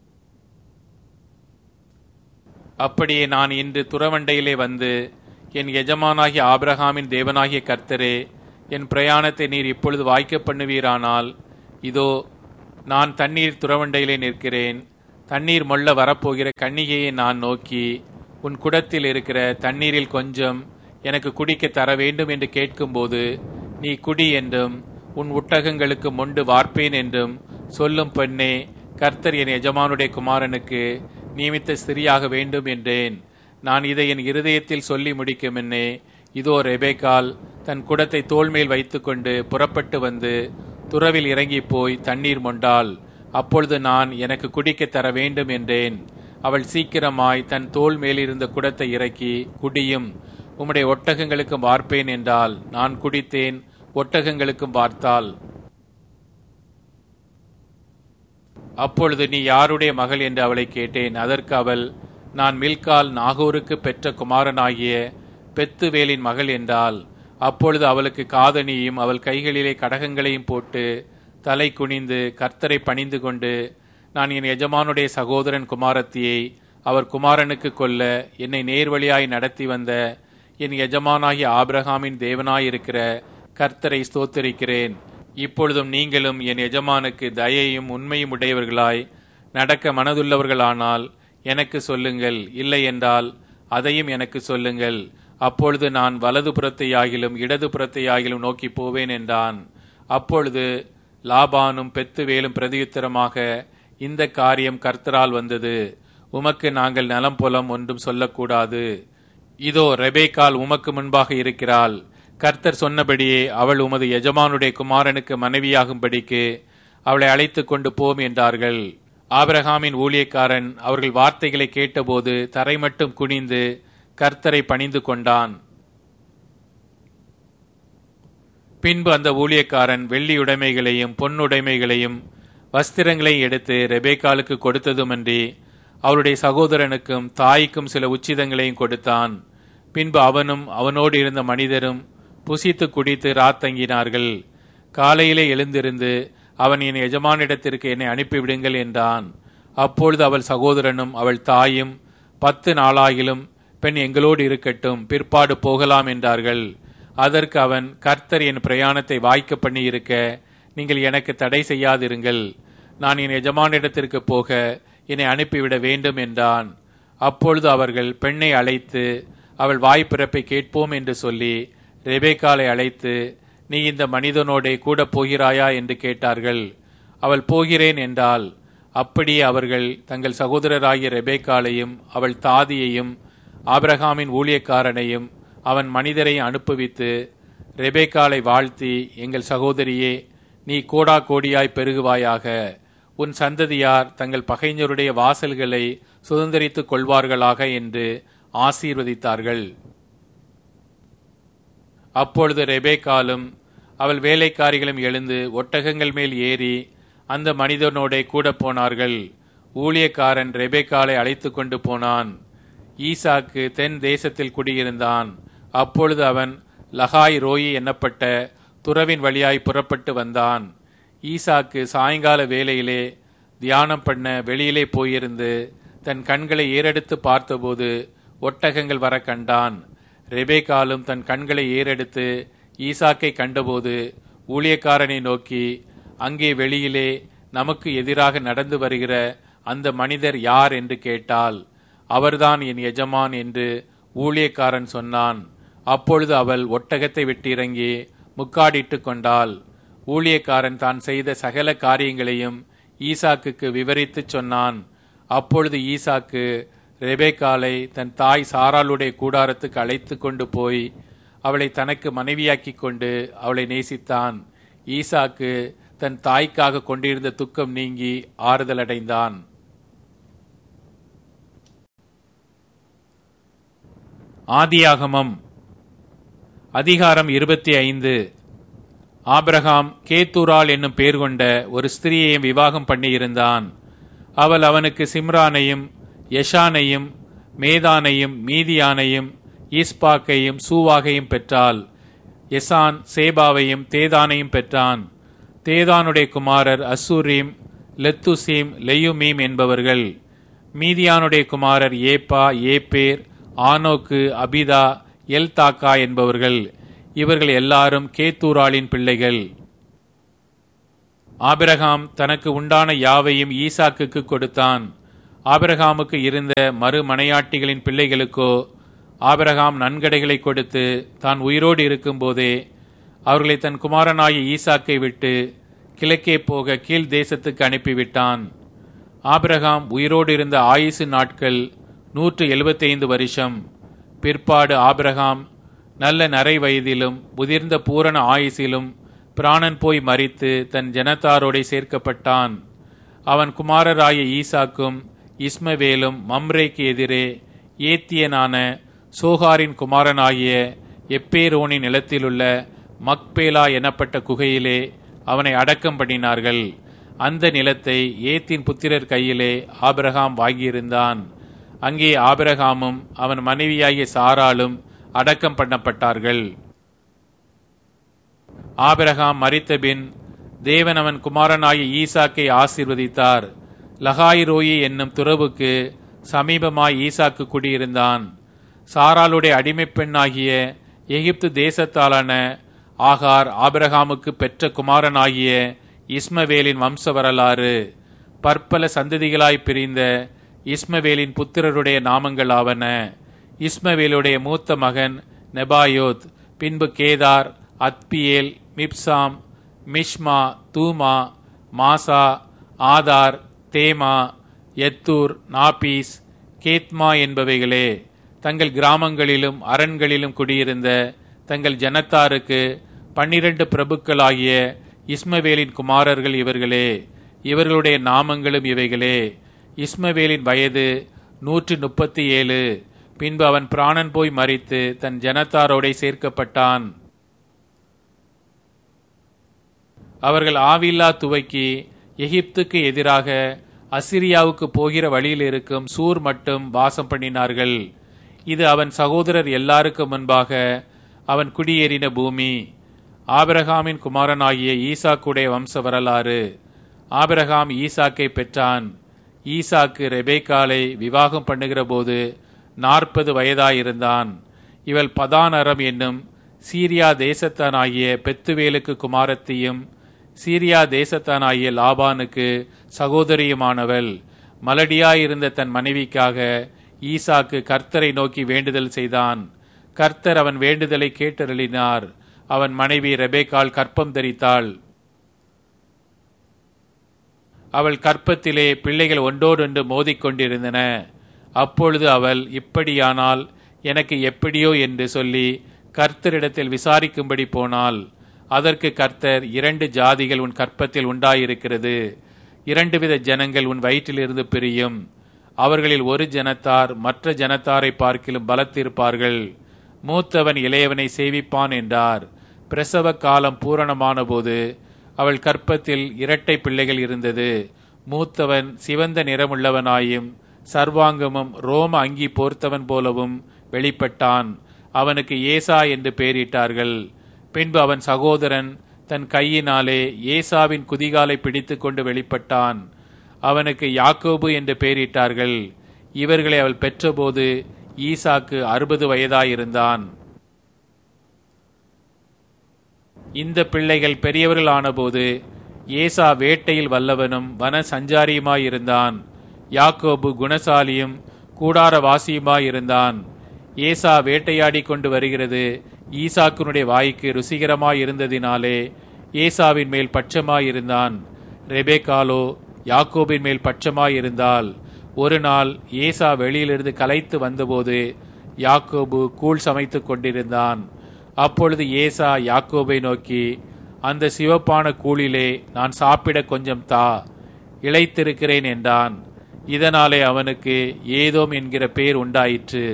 அப்படியே நான் இன்று துறவண்டையிலே வந்து என் எஜமானாகிய ஆபிரகாமின் தேவனாகிய கர்த்தரே என் பிரயாணத்தை நீர் இப்பொழுது வாய்க்க பண்ணுவீரானால் இதோ நான் தண்ணீர் துறவண்டையிலே நிற்கிறேன் தண்ணீர் மொள்ள வரப்போகிற கன்னிகையை நான் நோக்கி உன் குடத்தில் இருக்கிற தண்ணீரில் கொஞ்சம் எனக்கு குடிக்க தர வேண்டும் என்று கேட்கும்போது நீ குடி என்றும் உன் ஒட்டகங்களுக்கு மொண்டு வார்ப்பேன் என்றும் சொல்லும் பெண்ணே கர்த்தர் என் எஜமானுடைய குமாரனுக்கு நியமித்த ஸ்திரியாக வேண்டும் என்றேன் நான் இதை என் இருதயத்தில் சொல்லி முடிக்கும் என்னே இதோ ரெபேக்கால் தன் குடத்தை தோள்மேல் வைத்துக்கொண்டு புறப்பட்டு வந்து துறவில் இறங்கி போய் தண்ணீர் மொண்டாள் அப்பொழுது நான் எனக்கு குடிக்க தர வேண்டும் என்றேன் அவள் சீக்கிரமாய் தன் தோள் மேலிருந்த குடத்தை இறக்கி குடியும் உம்முடைய ஒட்டகங்களுக்கும் வார்ப்பேன் என்றால் நான் குடித்தேன் ஒட்டகங்களுக்கும் வார்த்தாள் அப்பொழுது நீ யாருடைய மகள் என்று அவளை கேட்டேன் அதற்கு அவள் நான் மில்கால் நாகூருக்கு பெற்ற குமாரனாகிய பெத்துவேலின் மகள் என்றாள் அப்பொழுது அவளுக்கு காதணியும் அவள் கைகளிலே கடகங்களையும் போட்டு தலை குனிந்து கர்த்தரை பணிந்து கொண்டு நான் என் எஜமானுடைய சகோதரன் குமாரத்தியை அவர் குமாரனுக்கு கொல்ல என்னை நேர்வழியாய் நடத்தி வந்த என் எஜமானாகிய ஆபிரகாமின் தேவனாயிருக்கிற கர்த்தரை ஸ்தோத்தரிக்கிறேன் இப்பொழுதும் நீங்களும் என் எஜமானுக்கு தயையும் உண்மையும் உடையவர்களாய் நடக்க மனதுள்ளவர்களானால் எனக்கு சொல்லுங்கள் இல்லை என்றால் அதையும் எனக்கு சொல்லுங்கள் அப்பொழுது நான் வலது புறத்தையாகிலும் இடது புறத்தையாகிலும் நோக்கி போவேன் என்றான் அப்பொழுது லாபானும் பெத்துவேலும் பிரதியுத்தரமாக இந்த காரியம் கர்த்தரால் வந்தது உமக்கு நாங்கள் நலம் புலம் ஒன்றும் சொல்லக்கூடாது இதோ ரெபேக்கால் உமக்கு முன்பாக இருக்கிறாள் கர்த்தர் சொன்னபடியே அவள் உமது எஜமானுடைய குமாரனுக்கு மனைவியாகும்படிக்கு அவளை அழைத்து கொண்டு போம் என்றார்கள் ஆபிரகாமின் ஊழியக்காரன் அவர்கள் வார்த்தைகளை கேட்டபோது தரை மட்டும் குனிந்து கர்த்தரை பணிந்து கொண்டான் பின்பு அந்த ஊழியக்காரன் வெள்ளியுடைமைகளையும் பொன்னுடைமைகளையும் வஸ்திரங்களையும் எடுத்து ரெபேக்காலுக்கு கொடுத்ததுமன்றி அவருடைய சகோதரனுக்கும் தாய்க்கும் சில உச்சிதங்களையும் கொடுத்தான் பின்பு அவனும் அவனோடு இருந்த மனிதரும் புசித்து குடித்து ராத்தங்கினார்கள் காலையிலே எழுந்திருந்து அவன் என் எஜமானிடத்திற்கு என்னை அனுப்பிவிடுங்கள் என்றான் அப்பொழுது அவள் சகோதரனும் அவள் தாயும் பத்து நாளாகிலும் பெண் எங்களோடு இருக்கட்டும் பிற்பாடு போகலாம் என்றார்கள் அதற்கு அவன் கர்த்தர் என் பிரயாணத்தை வாய்க்க பண்ணி இருக்க நீங்கள் எனக்கு தடை செய்யாதிருங்கள் நான் என் எஜமானிடத்திற்கு போக என்னை அனுப்பிவிட வேண்டும் என்றான் அப்பொழுது அவர்கள் பெண்ணை அழைத்து அவள் வாய்ப்பிறப்பை கேட்போம் என்று சொல்லி ரெபேக்காலை அழைத்து நீ இந்த மனிதனோடே கூட போகிறாயா என்று கேட்டார்கள் அவள் போகிறேன் என்றால் அப்படியே அவர்கள் தங்கள் சகோதரராகிய ரெபேக்காலையும் அவள் தாதியையும் ஆபிரகாமின் ஊழியக்காரனையும் அவன் மனிதரை அனுப்புவித்து ரெபேக்காலை வாழ்த்தி எங்கள் சகோதரியே நீ கோடா கோடியாய் பெருகுவாயாக உன் சந்ததியார் தங்கள் பகைஞருடைய வாசல்களை சுதந்திரித்துக் கொள்வார்களாக என்று ஆசீர்வதித்தார்கள் அப்பொழுது ரெபேக்காலும் அவள் வேலைக்காரிகளும் எழுந்து ஒட்டகங்கள் மேல் ஏறி அந்த மனிதனோடே கூட போனார்கள் ஊழியக்காரன் ரெபேக்காலை அழைத்து கொண்டு போனான் ஈசாக்கு தென் தேசத்தில் குடியிருந்தான் அப்பொழுது அவன் லகாய் ரோயி எண்ணப்பட்ட துறவின் வழியாய் புறப்பட்டு வந்தான் ஈசாக்கு சாயங்கால வேளையிலே தியானம் பண்ண வெளியிலே போயிருந்து தன் கண்களை ஏறெடுத்து பார்த்தபோது ஒட்டகங்கள் வர கண்டான் ரெபேக்காலும் தன் கண்களை ஏறெடுத்து ஈசாக்கை கண்டபோது ஊழியக்காரனை நோக்கி அங்கே வெளியிலே நமக்கு எதிராக நடந்து வருகிற அந்த மனிதர் யார் என்று கேட்டாள் அவர்தான் என் எஜமான் என்று ஊழியக்காரன் சொன்னான் அப்பொழுது அவள் ஒட்டகத்தை விட்டு இறங்கி முக்காடிட்டு கொண்டாள் ஊழியக்காரன் தான் செய்த சகல காரியங்களையும் ஈசாக்குக்கு விவரித்துச் சொன்னான் அப்பொழுது ஈசாக்கு ரெபேக்காலை தன் தாய் சாராளுடைய கூடாரத்துக்கு அழைத்து கொண்டு போய் அவளை தனக்கு மனைவியாக்கிக் கொண்டு அவளை நேசித்தான் ஈசாக்கு தன் தாய்க்காக கொண்டிருந்த துக்கம் நீங்கி ஆறுதல் அடைந்தான் ஆதியாகமம் அதிகாரம் இருபத்தி ஐந்து ஆபிரகாம் கேத்தூரால் என்னும் பேர் கொண்ட ஒரு ஸ்திரியையும் விவாகம் பண்ணியிருந்தான் அவள் அவனுக்கு சிம்ரானையும் யஷானையும் மேதானையும் மீதியானையும் ஈஸ்பாக்கையும் சூவாகையும் பெற்றாள் எசான் சேபாவையும் தேதானையும் பெற்றான் தேதானுடைய குமாரர் அசூரீம் லெத்துசீம் லெயுமீம் என்பவர்கள் மீதியானுடைய குமாரர் ஏப்பா ஏப்பேர் ஆனோக்கு அபிதா எல்தாக்கா என்பவர்கள் இவர்கள் எல்லாரும் கேத்தூராளின் பிள்ளைகள் ஆபிரகாம் தனக்கு உண்டான யாவையும் ஈசாக்குக்கு கொடுத்தான் ஆபிரகாமுக்கு இருந்த மறு மனையாட்டிகளின் பிள்ளைகளுக்கோ ஆபிரகாம் நன்கடைகளை கொடுத்து தான் உயிரோடு இருக்கும்போதே அவர்களை தன் குமாரனாகிய ஈசாக்கை விட்டு கிழக்கே போக கீழ் தேசத்துக்கு அனுப்பிவிட்டான் ஆபிரகாம் உயிரோடு இருந்த ஆயுசு நாட்கள் நூற்று எழுபத்தைந்து வருஷம் பிற்பாடு ஆபிரகாம் நல்ல நரை வயதிலும் முதிர்ந்த பூரண ஆயுசிலும் பிராணன் போய் மறித்து தன் ஜனத்தாரோடே சேர்க்கப்பட்டான் அவன் குமாரராய ஈசாக்கும் இஸ்மவேலும் மம்ரேக்கு எதிரே ஏத்தியனான சோகாரின் குமாரனாகிய எப்பேரோனின் நிலத்திலுள்ள மக்பேலா எனப்பட்ட குகையிலே அவனை அடக்கம் பண்ணினார்கள் அந்த நிலத்தை ஏத்தின் புத்திரர் கையிலே ஆபிரகாம் வாங்கியிருந்தான் அங்கே ஆபிரகாமும் அவன் மனைவியாகிய சாராலும் அடக்கம் பண்ணப்பட்டார்கள் ஆபிரகாம் மறித்தபின் தேவன் அவன் குமாரனாகிய ஈசாக்கை ஆசீர்வதித்தார் லகாயிரோயி என்னும் துறவுக்கு சமீபமாய் ஈசாக்கு குடியிருந்தான் சாராளுடைய அடிமைப் பெண்ணாகிய எகிப்து தேசத்தாலான ஆகார் ஆபிரகாமுக்கு பெற்ற குமாரனாகிய இஸ்மவேலின் வம்ச வரலாறு பற்பல சந்ததிகளாய் பிரிந்த இஸ்மவேலின் புத்திரருடைய நாமங்கள் ஆவன இஸ்மவேலுடைய மூத்த மகன் நெபாயோத் பின்பு Kedar Adbeel Mibsam Mishma Dumah Massa Hadar தேமா எத்தூர் நாபீஸ் கேத்மா என்பவைகளே தங்கள் கிராமங்களிலும் அரண்களிலும் குடியிருந்த தங்கள் ஜனத்தாருக்கு பன்னிரண்டு பிரபுக்களாகிய இஸ்மவேலின் குமாரர்கள் இவர்களே இவர்களுடைய நாமங்களும் இவைகளே இஸ்மவேலின் வயது நூற்றி முப்பத்தி ஏழு பின்பு அவன் பிராணன் போய் மறித்து தன் ஜனத்தாரோடே சேர்க்கப்பட்டான் அவர்கள் ஆவில்லா துவக்கி எகிப்துக்கு எதிராக அசிரியாவுக்கு போகிற வழியில் இருக்கும் சூர் மட்டும் வாசம் பண்ணினார்கள் இது அவன் சகோதரர் எல்லாருக்கும் முன்பாக அவன் குடியேறின பூமி ஆபிரகாமின் குமாரனாகிய ஈசாக்குடைய வம்ச வரலாறு ஆபிரகாம் ஈசாக்கை பெற்றான் ஈசாக்கு ரெபேக்காலை விவாகம் பண்ணுகிற போது நாற்பது வயதாயிருந்தான் இவள் பதானரம் என்னும் சீரியா தேசத்தானாகிய பெத்துவேலுக்கு குமாரத்தியும் சீரியா தேசத்தானாகிய லாபானுக்கு சகோதரியுமானவள் மலடியாயிருந்த தன் மனைவிக்காக ஈசாக்கு கர்த்தரை நோக்கி வேண்டுதல் செய்தான் கர்த்தர் அவன் வேண்டுதலை கேட்டருளினார் அவன் மனைவி ரெபேக்கால் கற்பம் தரித்தாள் அவள் கற்பத்திலே பிள்ளைகள் ஒன்றோடொன்று மோதிக்கொண்டிருந்தன அப்பொழுது அவள் இப்படியானால் எனக்கு எப்படியோ என்று சொல்லி கர்த்தரிடத்தில் விசாரிக்கும்படி போனாள் அதற்கு கர்த்தர் இரண்டு ஜாதிகள் உன் கற்பத்தில் உண்டாயிருக்கிறது இரண்டு வித ஜனங்கள் உன் வயிற்றிலிருந்து பிரியும் அவர்களில் ஒரு ஜனத்தார் மற்ற ஜனத்தாரை பார்க்கிலும் பலத்திருப்பார்கள் மூத்தவன் இளையவனை சேவிப்பான் என்றார் பிரசவ காலம் பூரணமான போது அவள் கற்பத்தில் இரட்டை பிள்ளைகள் இருந்தது மூத்தவன் சிவந்த நிறமுள்ளவனாயும் சர்வாங்கமும் ரோம அங்கி போர்த்தவன் போலவும் வெளிப்பட்டான் அவனுக்கு ஏசா என்று பெயரிட்டார்கள் பின்பு அவன் சகோதரன் தன் கையினாலே ஏசாவின் குதிகாலை பிடித்து கொண்டு வெளிப்பட்டான் அவனுக்கு யாக்கோபு என்று பெயரிட்டார்கள் இவர்களை அவள் பெற்றபோது ஈசாக்கு அறுபது வயதாயிருந்தான் இந்த பிள்ளைகள் பெரியவர்கள் ஆனபோது ஏசா வேட்டையில் வல்லவனும் வன சஞ்சாரியுமாயிருந்தான் யாக்கோபு குணசாலியும் கூடாரவாசியுமாயிருந்தான் ஏசா வேட்டையாடி கொண்டு வருகிறது ஈசாக்குனுடைய வாய்க்கு ருசிகரமாய் இருந்ததினாலே ஏசாவின் மேல் பட்சமாயிருந்தான் ரெபேக்காலோ யாக்கோபின் மேல் பட்சமாயிருந்தால் ஒரு நாள் ஏசா வெளியிலிருந்து கலைத்து வந்தபோது யாக்கோபு கூழ் சமைத்துக் கொண்டிருந்தான் அப்பொழுது ஏசா யாக்கோபை நோக்கி அந்த சிவப்பான கூழிலே நான் சாப்பிட கொஞ்சம் தா இளைத்திருக்கிறேன் என்றான் இதனாலே அவனுக்கு ஏதோம் என்கிற பேர் உண்டாயிற்று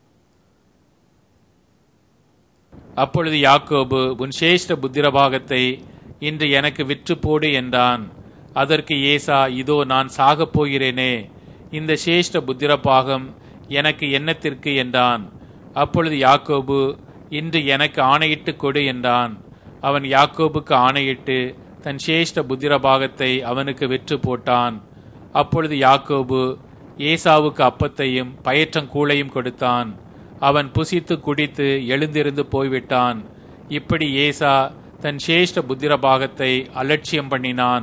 அப்பொழுது யாக்கோபு உன் சேஷ்ட புத்திரபாகத்தை இன்று எனக்கு விற்று போடு என்றான் அதற்கு ஏசா இதோ நான் சாகப் போகிறேனே இந்த சேஷ்ட புத்திரபாகம் எனக்கு என்னத்திற்கு என்றான் அப்பொழுது யாக்கோபு இன்று எனக்கு ஆணையிட்டு கொடு என்றான் அவன் யாக்கோபுக்கு ஆணையிட்டு தன் சேஷ்ட புத்திரபாகத்தை அவனுக்கு விற்று போட்டான் அப்பொழுது யாக்கோபு ஏசாவுக்கு அப்பத்தையும் பயற்றங்கூளையும் கொடுத்தான் அவன் புசித்து குடித்து எழுந்திருந்து போய்விட்டான் இப்படி ஏசா தன் சேஷ்ட புத்திர பாகத்தை அலட்சியம் பண்ணினான்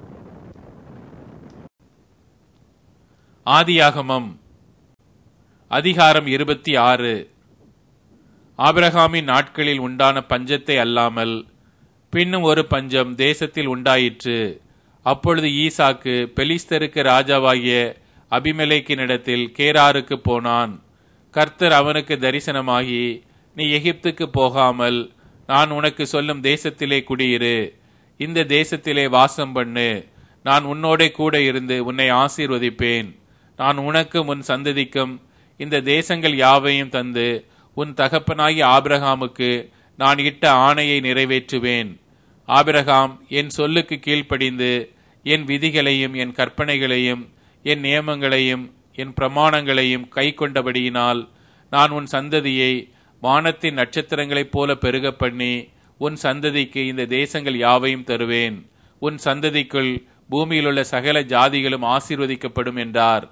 ஆதியாகமம் அதிகாரம் இருபத்தி ஆறு ஆபிரகாமின் நாட்களில் உண்டான பஞ்சத்தை அல்லாமல் பின்னும் ஒரு பஞ்சம் தேசத்தில் உண்டாயிற்று அப்பொழுது ஈசாக்கு பெலிஸ்தருக்கு ராஜாவாகிய அபிமெலேக்கினிடத்தில் கேராருக்கு போனான் கர்த்தர் அவனுக்கு தரிசனமாகி நீ எகிப்துக்கு போகாமல் நான் உனக்கு சொல்லும் தேசத்திலே குடியிரு இந்த தேசத்திலே வாசம் பண்ணு நான் உன்னோடே கூட இருந்து உன்னை ஆசீர்வதிப்பேன் நான் உனக்கும் உன் சந்ததிக்கும் இந்த தேசங்கள் யாவையும் தந்து உன் தகப்பனாகிய ஆபிரகாமுக்கு நான் இட்ட ஆணையை நிறைவேற்றுவேன் ஆபிரகாம் என் சொல்லுக்கு கீழ்ப்படிந்து என் விதிகளையும் என் கற்பனைகளையும் என் நியமங்களையும் என் பிரமாணங்களையும் கை கொண்டபடியினால் நான் உன் சந்ததியை வானத்தின் நட்சத்திரங்களைப் போல பெருக பண்ணி உன் சந்ததிக்கு இந்த தேசங்கள் யாவையும் தருவேன் உன் சந்ததிக்குள் பூமியிலுள்ள சகல ஜாதிகளும் ஆசீர்வதிக்கப்படும் என்றார்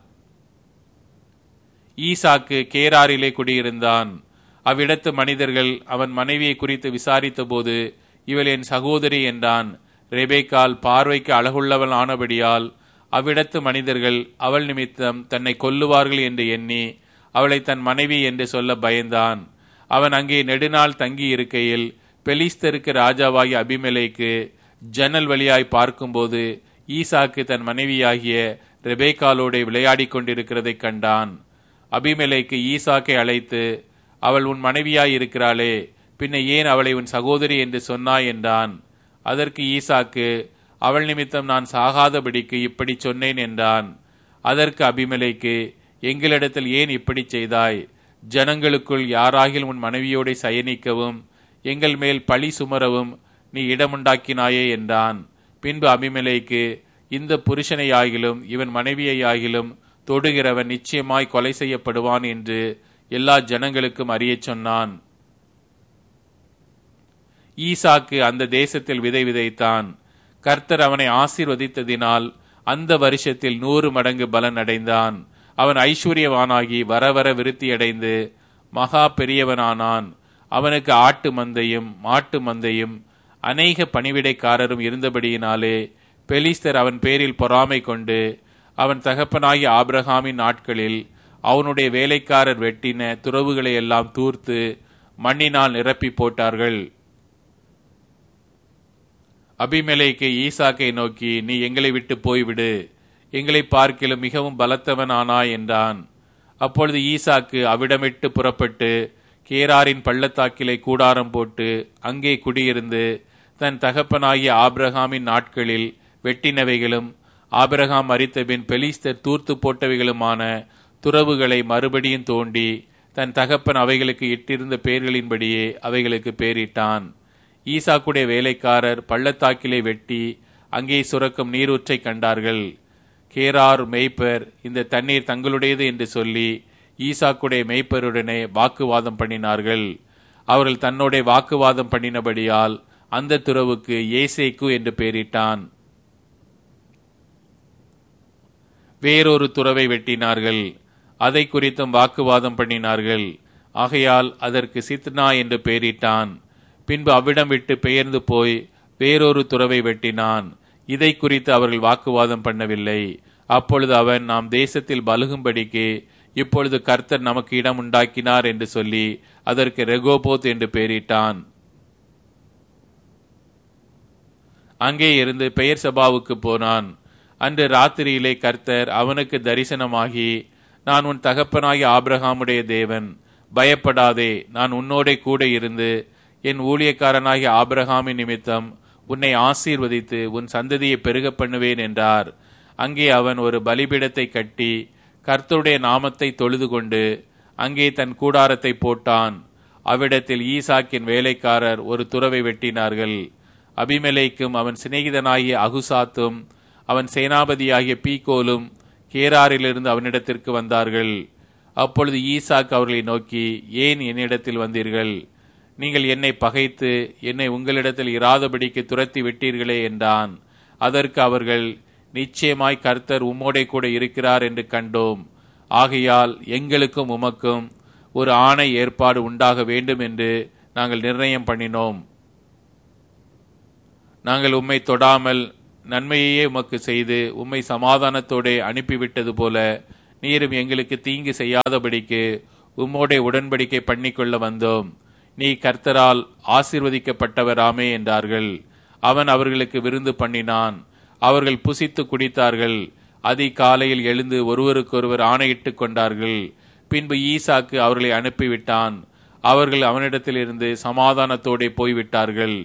ஈசாக்கு கேராரிலே குடியிருந்தான் அவ்விடத்து மனிதர்கள் அவன் மனைவியை குறித்து விசாரித்தபோது இவள் என் சகோதரி என்றான் ரெபேக்கால் பார்வைக்கு அழகுள்ளவள் ஆனபடியால் அவ்விடத்து மனிதர்கள் அவள் நிமித்தம் தன்னை கொல்லுவார்கள் என்று எண்ணி அவளை தன் மனைவி என்று சொல்ல பயந்தான் அவன் அங்கே நெடுநாள் தங்கி இருக்கையில் பெலிஸ்தருக்கு ராஜாவாகிய அபிமெலேக்கு ஜன்னல் வழியாய் பார்க்கும்போது ஈசாக்கு தன் மனைவியாகிய ரெபேக்காலோட விளையாடிக் கொண்டிருக்கிறதைக் கண்டான் அபிமெலேக்கு ஈசாக்கை அழைத்து அவள் உன் மனைவியாய் இருக்கிறாளே பின்ன ஏன் அவளை உன் சகோதரி என்று சொன்னாய் என்றான் அதற்கு ஈசாக்கு அவள் நிமித்தம் நான் சாகாதபடிக்கு இப்படி சொன்னேன் என்றான் அதற்கு அபிமலைக்கு எங்களிடத்தில் ஏன் இப்படி செய்தாய் ஜனங்களுக்குள் யாராகில் உன் மனைவியோட சயனிக்கவும் எங்கள் மேல் பழி சுமரவும் நீ இடமுண்டாக்கினாயே என்றான் பின்பு அபிமலைக்கு இந்த புருஷனையாகிலும் இவன் மனைவியையாகிலும் தொடுகிறவன் நிச்சயமாய் கொலை செய்யப்படுவான் என்று எல்லா ஜனங்களுக்கும் அறியச் சொன்னான் ஈசாக்கு அந்த தேசத்தில் விதை விதைத்தான் கர்த்தர் அவனை ஆசீர்வதித்ததினால் அந்த வருஷத்தில் நூறு மடங்கு பலன் அடைந்தான் அவன் ஐஸ்வர்யவானாகி வர வர விருத்தியடைந்து மகா பெரியவனானான் அவனுக்கு ஆட்டு மந்தையும் மாட்டு மந்தையும் அநேக பணிவிடைக்காரரும் இருந்தபடியினாலே பெலிஸ்தர் அவன் பேரில் பொறாமை கொண்டு அவன் தகப்பனாகிய ஆபிரகாமின் நாட்களில் அவனுடைய வேலைக்காரர் வெட்டின துறவுகளை எல்லாம் தூர்த்து மண்ணினால் நிரப்பி போட்டார்கள் அபிமெலேக்கு ஈசாக்கை நோக்கி நீ எங்களை விட்டு போய்விடு எங்களை பார்க்கிலும் மிகவும் பலத்தவன் ஆனாய் என்றான் அப்பொழுது ஈசாக்கு அவிடமிட்டு புறப்பட்டு கேராரின் பள்ளத்தாக்கிலே கூடாரம் போட்டு அங்கே குடியிருந்து தன் தகப்பனாகிய ஆபிரகாமின் நாட்களில் வெட்டினவைகளும் ஆபிரகாம் மறித்தபின் பெலிஸ்தர் தூர்த்து போட்டவைகளுமான துறவுகளை மறுபடியும் தோண்டி தன் தகப்பன் அவைகளுக்கு இட்டிருந்த பெயர்களின்படியே அவைகளுக்கு பேரிட்டான் ஈசாக்குடைய வேலைக்காரர் பள்ளத்தாக்கிலே வெட்டி அங்கே சுரக்கும் நீரூற்றை கண்டார்கள் கேரார் மெய்ப்பர் இந்த தண்ணீர் தங்களுடையது என்று சொல்லி ஈசாக்குடைய மெய்ப்பருடனே வாக்குவாதம் பண்ணினார்கள் அவர்கள் தன்னோட வாக்குவாதம் பண்ணினபடியால் அந்த துறவுக்கு ஏசேக்கு என்று பெயரிட்டான் வேறொரு துறவை வெட்டினார்கள் அதை குறித்தும் வாக்குவாதம் பண்ணினார்கள் ஆகையால் அதற்கு சித்னா என்று பெயரிட்டான் பின்பு அவ்விடம் விட்டு பெயர்ந்து போய் வேறொரு துறவை வெட்டினான் இதை குறித்து அவர்கள் வாக்குவாதம் பண்ணவில்லை அப்பொழுது அவன் நாம் தேசத்தில் பலுகும்படிக்கு இப்பொழுது கர்த்தர் நமக்கு இடம் உண்டாக்கினார் என்று சொல்லி அதற்கு ரெகோபோத் என்று பெயரிட்டான் அங்கே இருந்து பெயர் சபாவுக்கு போனான் அன்று ராத்திரியிலே கர்த்தர் அவனுக்கு தரிசனமாகி நான் உன் தகப்பனாகிய ஆபிரகாமுடைய தேவன் பயப்படாதே நான் உன்னோடே கூட இருந்து என் ஊழியக்காரனாகிய ஆபிரகாமின் நிமித்தம் உன்னை ஆசீர்வதித்து உன் சந்ததியை பெருக பண்ணுவேன் என்றார் அங்கே அவன் ஒரு பலிபீடத்தை கட்டி கர்த்தருடைய நாமத்தை தொழுது கொண்டு அங்கே தன் கூடாரத்தை போட்டான் அவ்விடத்தில் ஈசாக்கின் வேலைக்காரர் ஒரு துறவை வெட்டினார்கள் அபிமெலைக்கும் அவன் சிநேகிதனாகிய அகுசாத்தும் அவன் சேனாபதியாகிய பீகோலும் கேராரிலிருந்து அவனிடத்திற்கு வந்தார்கள் அப்பொழுது ஈசாக் அவர்களை நோக்கி ஏன் என்னிடத்தில் வந்தீர்கள் நீங்கள் என்னை பகைத்து என்னை உங்களிடத்தில் இராதபடிக்கு துரத்தி விட்டீர்களே என்றான் அதற்கு அவர்கள் நிச்சயமாய் கர்த்தர் உம்மோடே கூட இருக்கிறார் என்று கண்டோம் ஆகையால் எங்களுக்கும் உமக்கும் ஒரு ஆணை ஏற்பாடு உண்டாக வேண்டும் என்று நாங்கள் நிர்ணயம் பண்ணினோம் நாங்கள் உம்மை தொடாமல் நன்மையையே உமக்கு செய்து உம்மை சமாதானத்தோடே அனுப்பிவிட்டது போல நீரும் எங்களுக்கு தீங்கு செய்யாதபடிக்கு உம்மோடே உடன்படிக்கை பண்ணிக்கொள்ள வந்தோம் நீ கர்த்தரால் ஆசீர்வதிக்கப்பட்டவராமே என்றார்கள் அவன் அவர்களுக்கு விருந்து பண்ணினான் அவர்கள் புசித்து குடித்தார்கள் அதிகாலையில் எழுந்து ஒருவருக்கொருவர் ஆணையிட்டுக் கொண்டார்கள் பின்பு ஈசாக்கு அவர்களை அனுப்பிவிட்டான் அவர்கள் அவனிடத்திலிருந்து சமாதானத்தோடே போய்விட்டார்கள்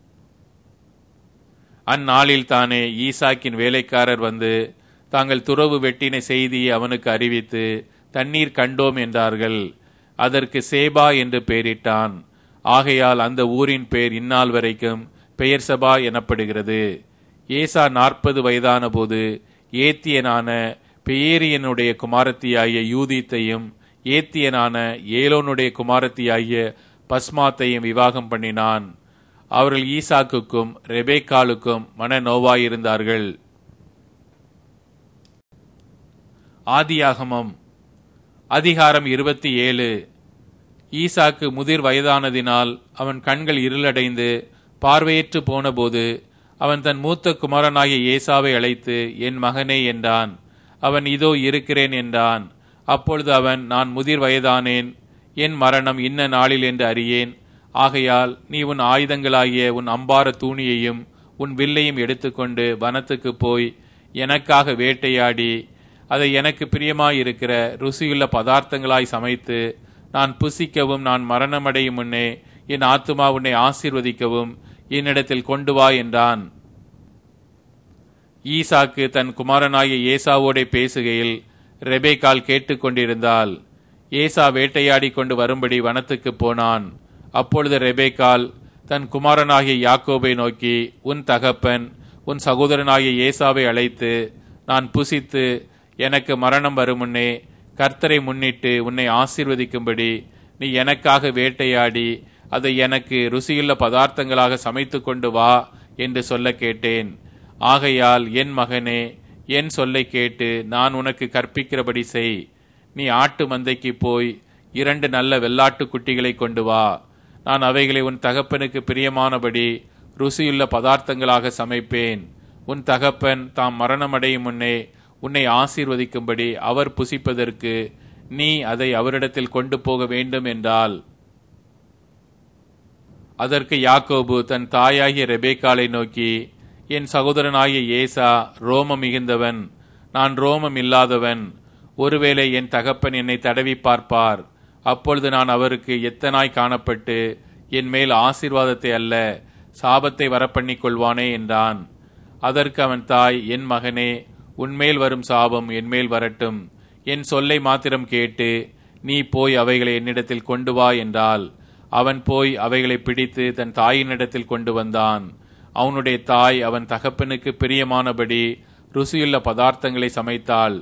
அந்நாளில் தானே ஈசாக்கின் வேலைக்காரர் வந்து தாங்கள் துறவு வெட்டின செய்தியை அவனுக்கு அறிவித்து தண்ணீர் கண்டோம் என்றார்கள் அதற்கு சேபா என்று பெயரிட்டான் ஆகையால் அந்த ஊரின் பெயர் இந்நாள் வரைக்கும் பெயர் சபா எனப்படுகிறது ஏசா நாற்பது வயதான போது ஏத்தியனான பெயேரியனுடைய குமாரத்தியாகிய யூதித்தையும் ஏத்தியனான ஏலோனுடைய குமாரத்தியாகிய பஸ்மாத்தையும் விவாகம் பண்ணினான் அவர்கள் ஈசாக்குக்கும் ரெபேக்காலுக்கும் மன நோவாயிருந்தார்கள் ஆதியாகமம் அதிகாரம் இருபத்தி ஏழு ஈசாக்கு முதிர் வயதானதினால் அவன் கண்கள் இருளடைந்து பார்வையற்று போனபோது அவன் தன் மூத்த குமாரனாகிய ஏசாவை அழைத்து என் மகனே என்றான் அவன் இதோ இருக்கிறேன் என்றான் அப்பொழுது அவன் நான் முதிர் வயதானேன் என் மரணம் இன்ன நாளில் என்று அறியேன் ஆகையால் நீ உன் ஆயுதங்களாகிய உன் அம்பார தூணியையும் உன் வில்லையும் எடுத்துக்கொண்டு வனத்துக்கு போய் எனக்காக வேட்டையாடி அதை எனக்கு பிரியமாயிருக்கிற ருசியுள்ள பதார்த்தங்களாய் சமைத்து நான் புசிக்கவும் நான் மரணமடையும் முன்னே என் ஆத்துமா உன்னை ஆசீர்வதிக்கவும் என்னிடத்தில் கொண்டு வா என்றான் ஈசாக்கு தன் குமாரனாகிய ஏசாவோடே பேசுகையில் ரெபேக்கால் கேட்டுக்கொண்டிருந்தால் ஏசா வேட்டையாடி கொண்டு வரும்படி வனத்துக்கு போனான் அப்பொழுது ரெபேக்கால் தன் குமாரனாகிய யாக்கோபை நோக்கி உன் தகப்பன் உன் சகோதரனாகிய ஏசாவை அழைத்து நான் புசித்து எனக்கு மரணம் வரும் முன்னே கர்த்தரை முன்னிட்டு உன்னை ஆசீர்வதிக்கும்படி நீ எனக்காக வேட்டையாடி அதை எனக்கு ருசியுள்ள பதார்த்தங்களாக சமைத்து கொண்டு வா என்று சொல்ல கேட்டேன் ஆகையால் என் மகனே என் சொல்லை கேட்டு நான் உனக்கு கற்பிக்கிறபடி செய் நீ ஆட்டு மந்தைக்கு போய் இரண்டு நல்ல வெள்ளாட்டு குட்டிகளை கொண்டு வா நான் அவைகளை உன் தகப்பனுக்கு பிரியமானபடி ருசியுள்ள பதார்த்தங்களாக சமைப்பேன் உன் தகப்பன் தாம் மரணமடையும் முன்னே உன்னை ஆசீர்வதிக்கும்படி அவர் புசிப்பதற்கு நீ அதை அவரிடத்தில் கொண்டு போக வேண்டும் என்றால் அதற்கு யாக்கோபு தன் தாயாகிய ரெபேக்காலை நோக்கி என் சகோதரனாகிய ஏசா ரோமம் மிகுந்தவன் நான் ரோமம் இல்லாதவன் ஒருவேளை என் தகப்பன் என்னை தடவி பார்ப்பார் அப்பொழுது நான் அவருக்கு எத்தனாய் காணப்பட்டு என் மேல் ஆசீர்வாதத்தை அல்ல சாபத்தை வரப்பண்ணிக் கொள்வானே என்றான் அதற்கு அவன் தாய் என் மகனே உன்மேல் வரும் சாபம் என்மேல் வரட்டும் என் சொல்லை மாத்திரம் கேட்டு நீ போய் அவைகளை என்னிடத்தில் கொண்டு வா என்றால் அவன் போய் அவைகளை பிடித்து தன் தாயினிடத்தில் கொண்டு வந்தான் அவனுடைய தாய் அவன் தகப்பனுக்கு பிரியமானபடி ருசியுள்ள பதார்த்தங்களை சமைத்தாள்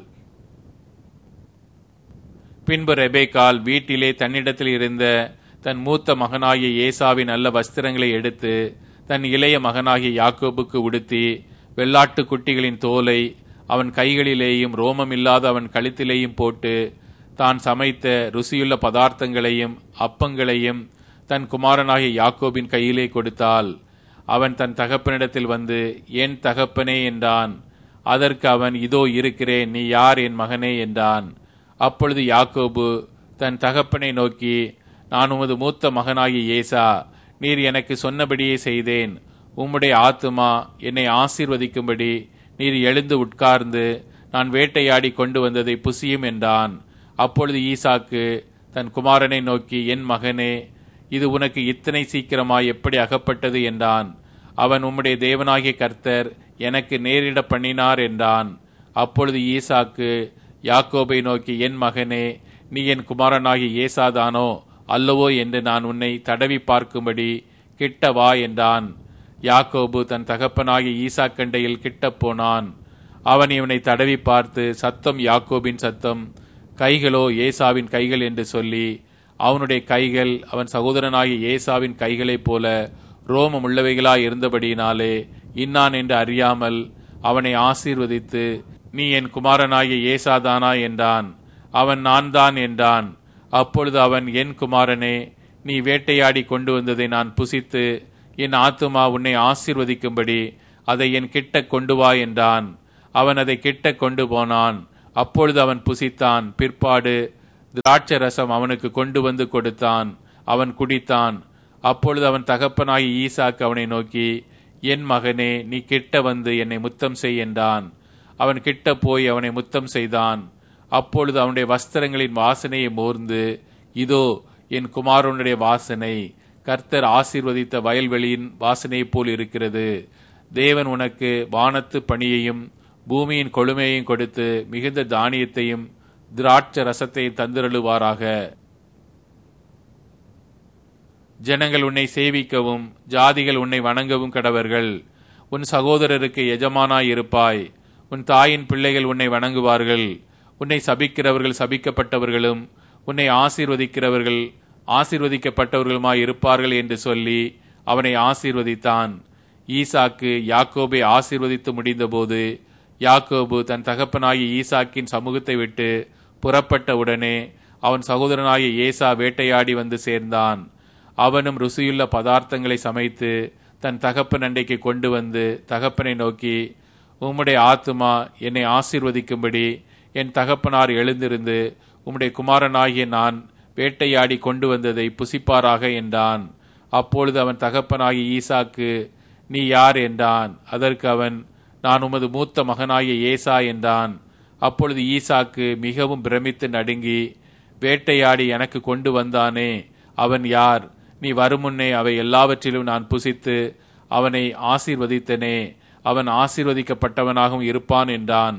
பின்பு ரெபேக்கால் வீட்டிலே தன்னிடத்தில் இருந்த தன் மூத்த மகனாகிய ஏசாவின் நல்ல வஸ்திரங்களை எடுத்து தன் இளைய மகனாகிய யாக்கோபுக்கு உடுத்தி வெள்ளாட்டு குட்டிகளின் தோலை அவன் கைகளிலேயும் ரோமமில்லாத அவன் கழுத்திலேயும் போட்டு தான் சமைத்த ருசியுள்ள பதார்த்தங்களையும் அப்பங்களையும் தன் குமாரனாகிய யாக்கோபின் கையிலே கொடுத்தாள் அவன் தன் தகப்பனிடத்தில் வந்து என் தகப்பனே என்றான் அதற்கு அவன் இதோ இருக்கிறேன் நீ யார் என் மகனே என்றான் அப்பொழுது யாக்கோபு தன் தகப்பனை நோக்கி நான் உமது மூத்த மகனாகிய ஏசா நீர் எனக்கு சொன்னபடியே செய்தேன் உம்முடைய ஆத்துமா என்னை ஆசீர்வதிக்கும்படி நீர் எழுந்து உட்கார்ந்து நான் வேட்டையாடி கொண்டு வந்ததை புசியும் என்றான் அப்பொழுது ஈசாக்கு தன் குமாரனை நோக்கி என் மகனே இது உனக்கு இத்தனை சீக்கிரமாய் எப்படி அகப்பட்டது என்றான் அவன் உம்முடைய தேவனாகிய கர்த்தர் எனக்கு நேரிட பண்ணினார் என்றான் அப்பொழுது ஈசாக்கு யாக்கோபை நோக்கி என் மகனே நீ என் குமாரனாகிய ஏசாதானோ அல்லவோ என்று நான் உன்னை தடவி பார்க்கும்படி கிட்ட வா என்றான் யாக்கோபு தன் தகப்பனாகிய ஈசா கண்டையில் கிட்டப் போனான் அவன் இவனை தடவி பார்த்து சத்தம் யாக்கோபின் சத்தம் கைகளோ ஏசாவின் கைகள் என்று சொல்லி அவனுடைய கைகள் அவன் சகோதரனாகிய ஏசாவின் கைகளைப் போல ரோமம் உள்ளவைகளாய் இருந்தபடியினாலே இன்னான் என்று அறியாமல் அவனை ஆசீர்வதித்து நீ என் குமாரனாகிய ஏசாதானா என்றான் அவன் நான் தான் என்றான் அப்பொழுது அவன் என் குமாரனே நீ வேட்டையாடி கொண்டு வந்ததை நான் புசித்து என் ஆத்துமா உன்னை ஆசீர்வதிக்கும்படி அதை என் கிட்ட கொண்டு வா என்றான் அவன் அதை கிட்ட கொண்டு போனான் அப்பொழுது அவன் புசித்தான் பிற்பாடு திராட்சை ரசம் அவனுக்கு கொண்டு வந்து கொடுத்தான் அவன் குடித்தான் அப்பொழுது அவன் தகப்பனாகி ஈசாக்கு அவனை நோக்கி என் மகனே நீ கிட்ட வந்து என்னை முத்தம் செய் என்றான் அவன் கிட்ட போய் அவனை முத்தம் செய்தான் அப்பொழுது அவனுடைய வஸ்திரங்களின் வாசனையை மோர்ந்து இதோ என் குமாரனுடைய வாசனை கர்த்தர் ஆசீர்வதித்த வயல்வெளியின் வாசனையைப் போல் இருக்கிறது தேவன் உனக்கு வானத்து பணியையும் பூமியின் கொழுமையையும் கொடுத்து மிகுந்த தானியத்தையும் திராட்ச ரசத்தையும் தந்திரழுவாராக ஜனங்கள் உன்னை சேவிக்கவும் ஜாதிகள் உன்னை வணங்கவும் கடவர்கள் உன் சகோதரருக்கு எஜமானாய் இருப்பாய் உன் தாயின் பிள்ளைகள் உன்னை வணங்குவார்கள் உன்னை சபிக்கிறவர்கள் சபிக்கப்பட்டவர்களும் உன்னை ஆசீர்வதிக்கிறவர்கள் ஆசீர்வதிக்கப்பட்டவர்களுமாய் இருப்பார்கள் என்று சொல்லி அவனை ஆசீர்வதித்தான் ஈசாக்கு யாக்கோபை ஆசீர்வதித்து முடிந்தபோது யாக்கோபு தன் தகப்பனாகிய ஈசாக்கின் சமூகத்தை விட்டு புறப்பட்ட உடனே அவன் சகோதரனாகிய ஏசா வேட்டையாடி வந்து சேர்ந்தான் அவனும் ருசியுள்ள பதார்த்தங்களை சமைத்து தன் தகப்பன் அண்டைக்கு கொண்டு வந்து தகப்பனை நோக்கி உம்முடைய ஆத்துமா என்னை ஆசீர்வதிக்கும்படி என் தகப்பனார் எழுந்திருந்து உம்முடைய குமாரனாகிய நான் வேட்டையாடி கொண்டு வந்ததை புசிப்பாராக என்றான் அப்பொழுது அவன் தகப்பனாகிய ஈசாக்கு நீ யார் என்றான் அதற்கு அவன் நான் உமது மூத்த மகனாகிய ஏசா என்றான் அப்பொழுது ஈசாக்கு மிகவும் பிரமித்து நடுங்கி வேட்டையாடி எனக்கு கொண்டு வந்தானே அவன் யார் நீ வருமுன்னே அவை எல்லாவற்றிலும் நான் புசித்து அவனை ஆசீர்வதித்தனே அவன் ஆசீர்வதிக்கப்பட்டவனாகவும் இருப்பான் என்றான்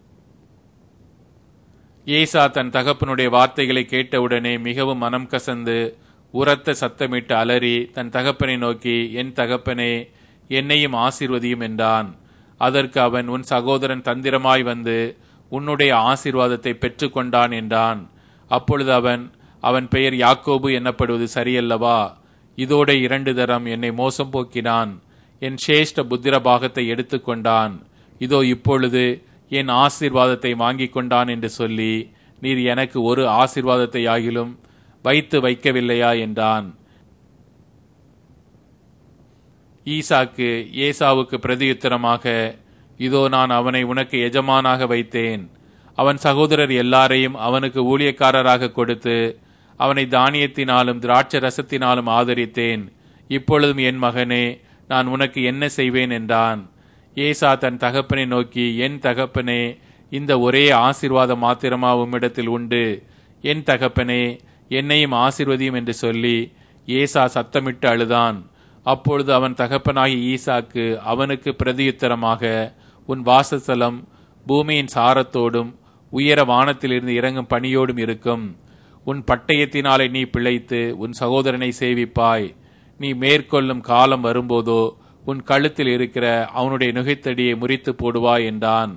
ஏசா தன் தகப்பனுடைய வார்த்தைகளை கேட்டவுடனே மிகவும் மனம் கசந்து உரத்த சத்தமிட்டு அலறி தன் தகப்பனை நோக்கி என் தகப்பனே என்னையும் ஆசீர்வதியும் என்றான் அதற்கு அவன் உன் சகோதரன் தந்திரமாய் வந்து உன்னுடைய ஆசீர்வாதத்தை பெற்றுக்கொண்டான் என்றான் அப்பொழுது அவன் அவன் பெயர் யாக்கோபு என்னப்படுவது சரியல்லவா இதோட இரண்டு தரம் என்னை மோசம் போக்கினான் என் சேஷ்ட புத்திர பாகத்தை எடுத்துக்கொண்டான் இதோ இப்பொழுது என் ஆசீர்வாதத்தை வாங்கிக் கொண்டான் என்று சொல்லி நீர் எனக்கு ஒரு ஆசீர்வாதத்தை ஆகிலும் வைத்து வைக்கவில்லையா என்றான் ஈசாக்கு ஏசாவுக்கு பிரதியுத்தரமாக இதோ நான் அவனை உனக்கு எஜமானாக வைத்தேன் அவன் சகோதரர் எல்லாரையும் அவனுக்கு ஊழியக்காரராக கொடுத்து அவனை தானியத்தினாலும் திராட்சை ரசத்தினாலும் ஆதரித்தேன் இப்பொழுதும் என் மகனே நான் உனக்கு என்ன செய்வேன் என்றான் ஏசா தன் தகப்பனை நோக்கி என் தகப்பனே இந்த ஒரே ஆசீர்வாதம் மாத்திரமா உம்மிடத்தில் உண்டு என் தகப்பனே என்னையும் ஆசீர்வதியும் என்று சொல்லி ஏசா சத்தமிட்டு அழுதான் அப்பொழுது அவன் தகப்பனாகி ஈசாக்கு அவனுக்கு பிரதியுத்தரமாக உன் வாசஸ்தலம் பூமியின் சாரத்தோடும் உயர வானத்திலிருந்து இறங்கும் பணியோடும் இருக்கும் உன் பட்டயத்தினாலே நீ பிழைத்து உன் சகோதரனை சேவிப்பாய் நீ மேற்கொள்ளும் காலம் வரும்போதோ உன் கழுத்தில் இருக்கிற அவனுடைய நுகைத்தடியை முறித்து போடுவாய் என்றான்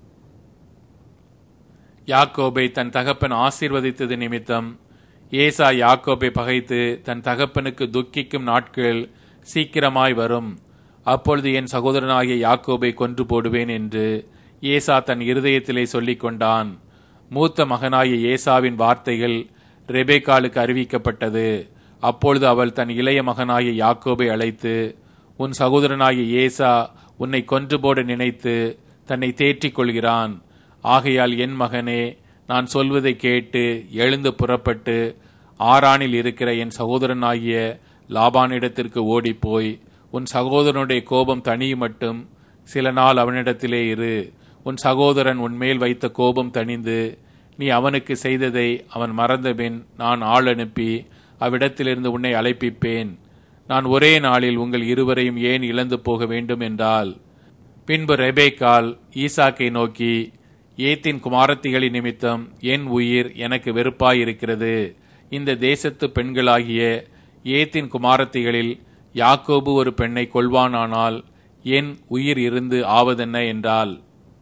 யாக்கோபை தன் தகப்பன் ஆசீர்வதித்தது நிமித்தம் ஏசா யாக்கோபை பகைத்து தன் தகப்பனுக்கு துக்கிக்கும் நாட்கள் சீக்கிரமாய் வரும் அப்பொழுது என் சகோதரனாகிய யாக்கோபை கொன்று போடுவேன் என்று ஏசா தன் இருதயத்திலே சொல்லிக் கொண்டான் மூத்த மகனாகிய ஏசாவின் வார்த்தைகள் ரெபேக்காலுக்கு அறிவிக்கப்பட்டது அப்பொழுது அவள் தன் இளைய மகனாகிய யாக்கோபை அழைத்து உன் சகோதரனாகிய ஏசா உன்னை கொன்று போட நினைத்து தன்னை தேற்றிக் கொள்கிறான் ஆகையால் என் மகனே நான் சொல்வதை கேட்டு எழுந்து புறப்பட்டு ஆரானில் இருக்கிற என் சகோதரனாகிய லாபானிடத்திற்கு ஓடிப்போய் உன் சகோதரனுடைய கோபம் தனியும் மட்டும் சில நாள் அவனிடத்திலே இரு உன் சகோதரன் உன்மேல் வைத்த கோபம் தணிந்து நீ அவனுக்கு செய்ததை அவன் மறந்தபின் நான் ஆள் அனுப்பி அவ்விடத்திலிருந்து உன்னை அழைப்பிப்பேன் நான் ஒரே நாளில் உங்கள் இருவரையும் ஏன் இழந்து போக வேண்டும் என்றால் பின்பு ரெபேக்கால் ஈசாக்கை நோக்கி ஏத்தின் குமாரத்திகளின் நிமித்தம் என் உயிர் எனக்கு வெறுப்பாயிருக்கிறது இந்த தேசத்து பெண்களாகிய ஏத்தின் குமாரத்திகளில் யாக்கோபு ஒரு பெண்ணை கொள்வானானால் என் உயிர் இருந்து ஆவதென்ன என்றால்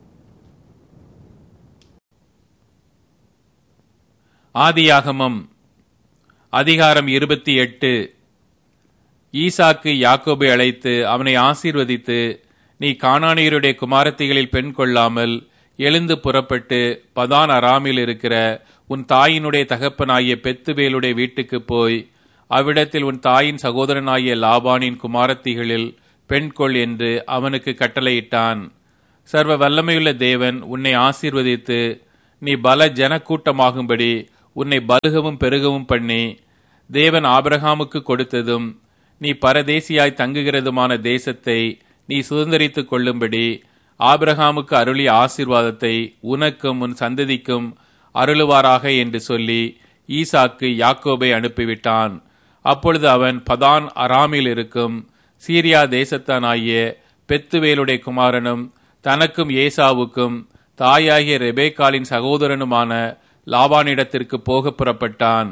ஆதியாகமம் அதிகாரம் இருபத்தி எட்டு ஈசாக்கு யாக்கோபை அழைத்து அவனை ஆசீர்வதித்து நீ கானானியருடைய குமாரத்திகளில் பெண் கொள்ளாமல் எழுந்து புறப்பட்டு பதான் அராமில் இருக்கிற உன் தாயினுடைய தகப்பனாகிய பெத்துவேலுடைய வீட்டுக்கு போய் அவ்விடத்தில் உன் தாயின் சகோதரனாகிய லாபானின் குமாரத்திகளில் பெண் கொள் என்று அவனுக்கு கட்டளையிட்டான் சர்வ வல்லமையுள்ள தேவன் உன்னை ஆசீர்வதித்து நீ பல ஜனக்கூட்டமாகும்படி உன்னை பலுகவும் பெருகவும் பண்ணி தேவன் ஆபிரகாமுக்கு கொடுத்ததும் நீ பரதேசியாய் தங்குகிறதுமான தேசத்தை நீ சுதந்திரித்துக் கொள்ளும்படி ஆபிரகாமுக்கு அருளிய ஆசீர்வாதத்தை உனக்கும் உன் சந்ததிக்கும் அருளுவாராக என்று சொல்லி ஈசாக்கு யாக்கோபை அனுப்பிவிட்டான் அப்பொழுது அவன் பதான் அராமில் இருக்கும் சீரியா தேசத்தானாகிய பெத்துவேலுடைய குமாரனும் தனக்கும் ஏசாவுக்கும் தாயாகிய ரெபேக்காலின் சகோதரனுமான லாபானிடத்திற்கு போக புறப்பட்டான்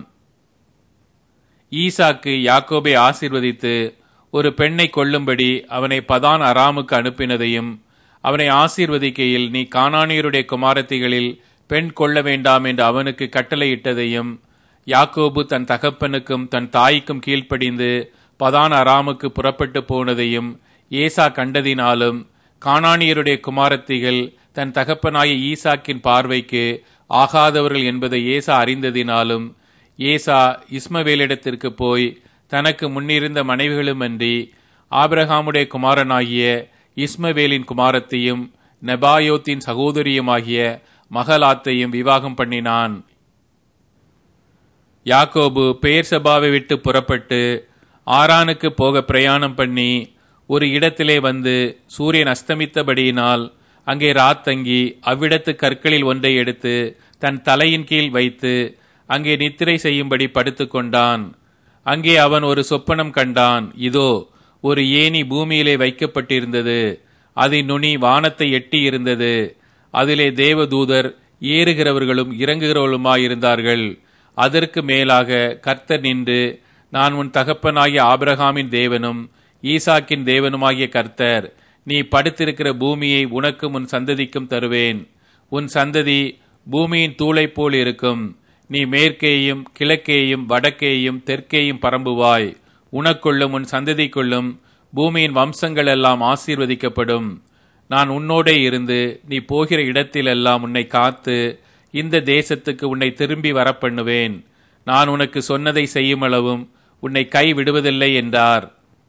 ஈசாக்கு யாக்கோபை ஆசீர்வதித்து ஒரு பெண்ணை கொள்ளும்படி அவனை பதான் அராமுக்கு அனுப்பினதையும் அவனை ஆசீர்வதிக்கையில் நீ கானானியருடைய குமாரத்திகளில் பெண் கொள்ள வேண்டாம் என்று அவனுக்கு கட்டளையிட்டதையும் யாக்கோபு தன் தகப்பனுக்கும் தன் தாய்க்கும் கீழ்ப்படிந்து பதான் அராமுக்கு புறப்பட்டு போனதையும் ஏசா கண்டதினாலும் கானானியருடைய குமாரத்திகள் தன் தகப்பனாய ஈசாக்கின் பார்வைக்கு ஆகாதவர்கள் என்பதை ஏசா அறிந்ததினாலும் ஏசா இஸ்மவேலிடத்திற்கு போய் தனக்கு முன்னிருந்த மனைவிகளுமன்றி ஆபிரகாமுடைய குமாரனாகிய இஸ்மவேலின் குமாரத்தையும் நெபாயோத்தின் சகோதரியுமாகிய மகலாத்தையும் விவாகம் பண்ணினான் யாக்கோபு பெயர் சபாவை விட்டு புறப்பட்டு ஆரானுக்கு போக பிரயாணம் பண்ணி ஒரு இடத்திலே வந்து சூரியன் அஸ்தமித்தபடியினால் அங்கே ராத்தங்கி அவ்விடத்து கற்களில் ஒன்றை எடுத்து தன் தலையின் கீழ் வைத்து அங்கே நித்திரை செய்யும்படி படுத்துக்கொண்டான் அங்கே அவன் ஒரு சொப்பனம் கண்டான் இதோ ஒரு ஏணி பூமியிலே வைக்கப்பட்டிருந்தது அதன் நுனி வானத்தை எட்டி இருந்தது அதிலே தேவதூதர் ஏறுகிறவர்களும் இறங்குகிறவர்களுமாயிருந்தார்கள் அதற்கு மேலாக கர்த்தர் நின்று நான் உன் தகப்பனாகிய ஆபிரகாமின் தேவனும் ஈசாக்கின் தேவனுமாகிய கர்த்தர் நீ படுத்திருக்கிற பூமியை உனக்கும் உன் சந்ததிக்கும் தருவேன் உன் சந்ததி பூமியின் தூளைப் போல் இருக்கும் நீ மேற்கேயும் கிழக்கேயும் வடக்கேயும் தெற்கேயும் பரம்புவாய் உனக்குள்ளும் உன் சந்ததிக்குள்ளும் பூமியின் வம்சங்கள் எல்லாம் ஆசீர்வதிக்கப்படும் நான் உன்னோடே இருந்து நீ போகிற இடத்திலெல்லாம் உன்னை காத்து இந்த தேசத்துக்கு உன்னை திரும்பி வரப்பண்ணுவேன் நான் உனக்கு சொன்னதை செய்யுமளவும் உன்னை கை விடுவதில்லை என்றார்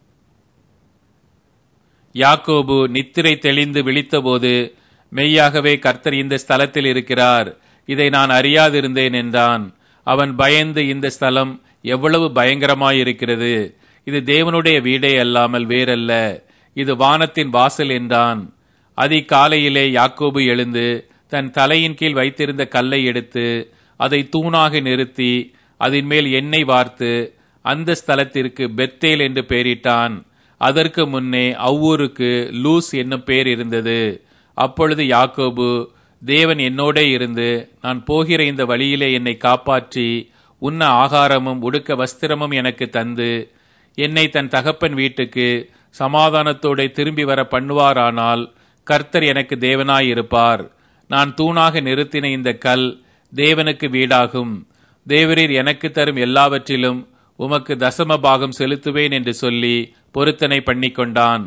யாக்கோபு நித்திரை தெளிந்து விழித்தபோது மெய்யாகவே கர்த்தர் இந்த ஸ்தலத்தில் இருக்கிறார் இதை நான் அறியாதிருந்தேன் என்றான் அவன் பயந்து இந்த ஸ்தலம் எவ்வளவு பயங்கரமாயிருக்கிறது இது தேவனுடைய வீடே அல்லாமல் வேறல்ல இது வானத்தின் வாசல் என்றான் அதிகாலையிலே யாக்கோபு எழுந்து தன் தலையின் கீழ் வைத்திருந்த கல்லை எடுத்து அதை தூணாக நிறுத்தி அதன் மேல் எண்ணெய் வார்த்து அந்த ஸ்தலத்திற்கு பெத்தேல் என்று பெயரிட்டான் அதற்கு முன்னே அவ்வூருக்கு லூஸ் என்னும் பெயர் இருந்தது அப்பொழுது யாக்கோபு தேவன் என்னோடே இருந்து நான் போகிற இந்த வழியிலே என்னை காப்பாற்றி உண்ண ஆகாரமும் உடுக்க வஸ்திரமும் எனக்கு தந்து என்னை தன் தகப்பன் வீட்டுக்கு சமாதானத்தோட திரும்பி வர பண்ணுவாரானால் கர்த்தர் எனக்கு தேவனாயிருப்பார் நான் தூணாக நிறுத்தின இந்த கல் தேவனுக்கு வீடாகும் தேவரீர் எனக்கு தரும் எல்லாவற்றிலும் உமக்கு தசம பாகம் செலுத்துவேன் என்று சொல்லி பொருத்தனை பண்ணிக்கொண்டான்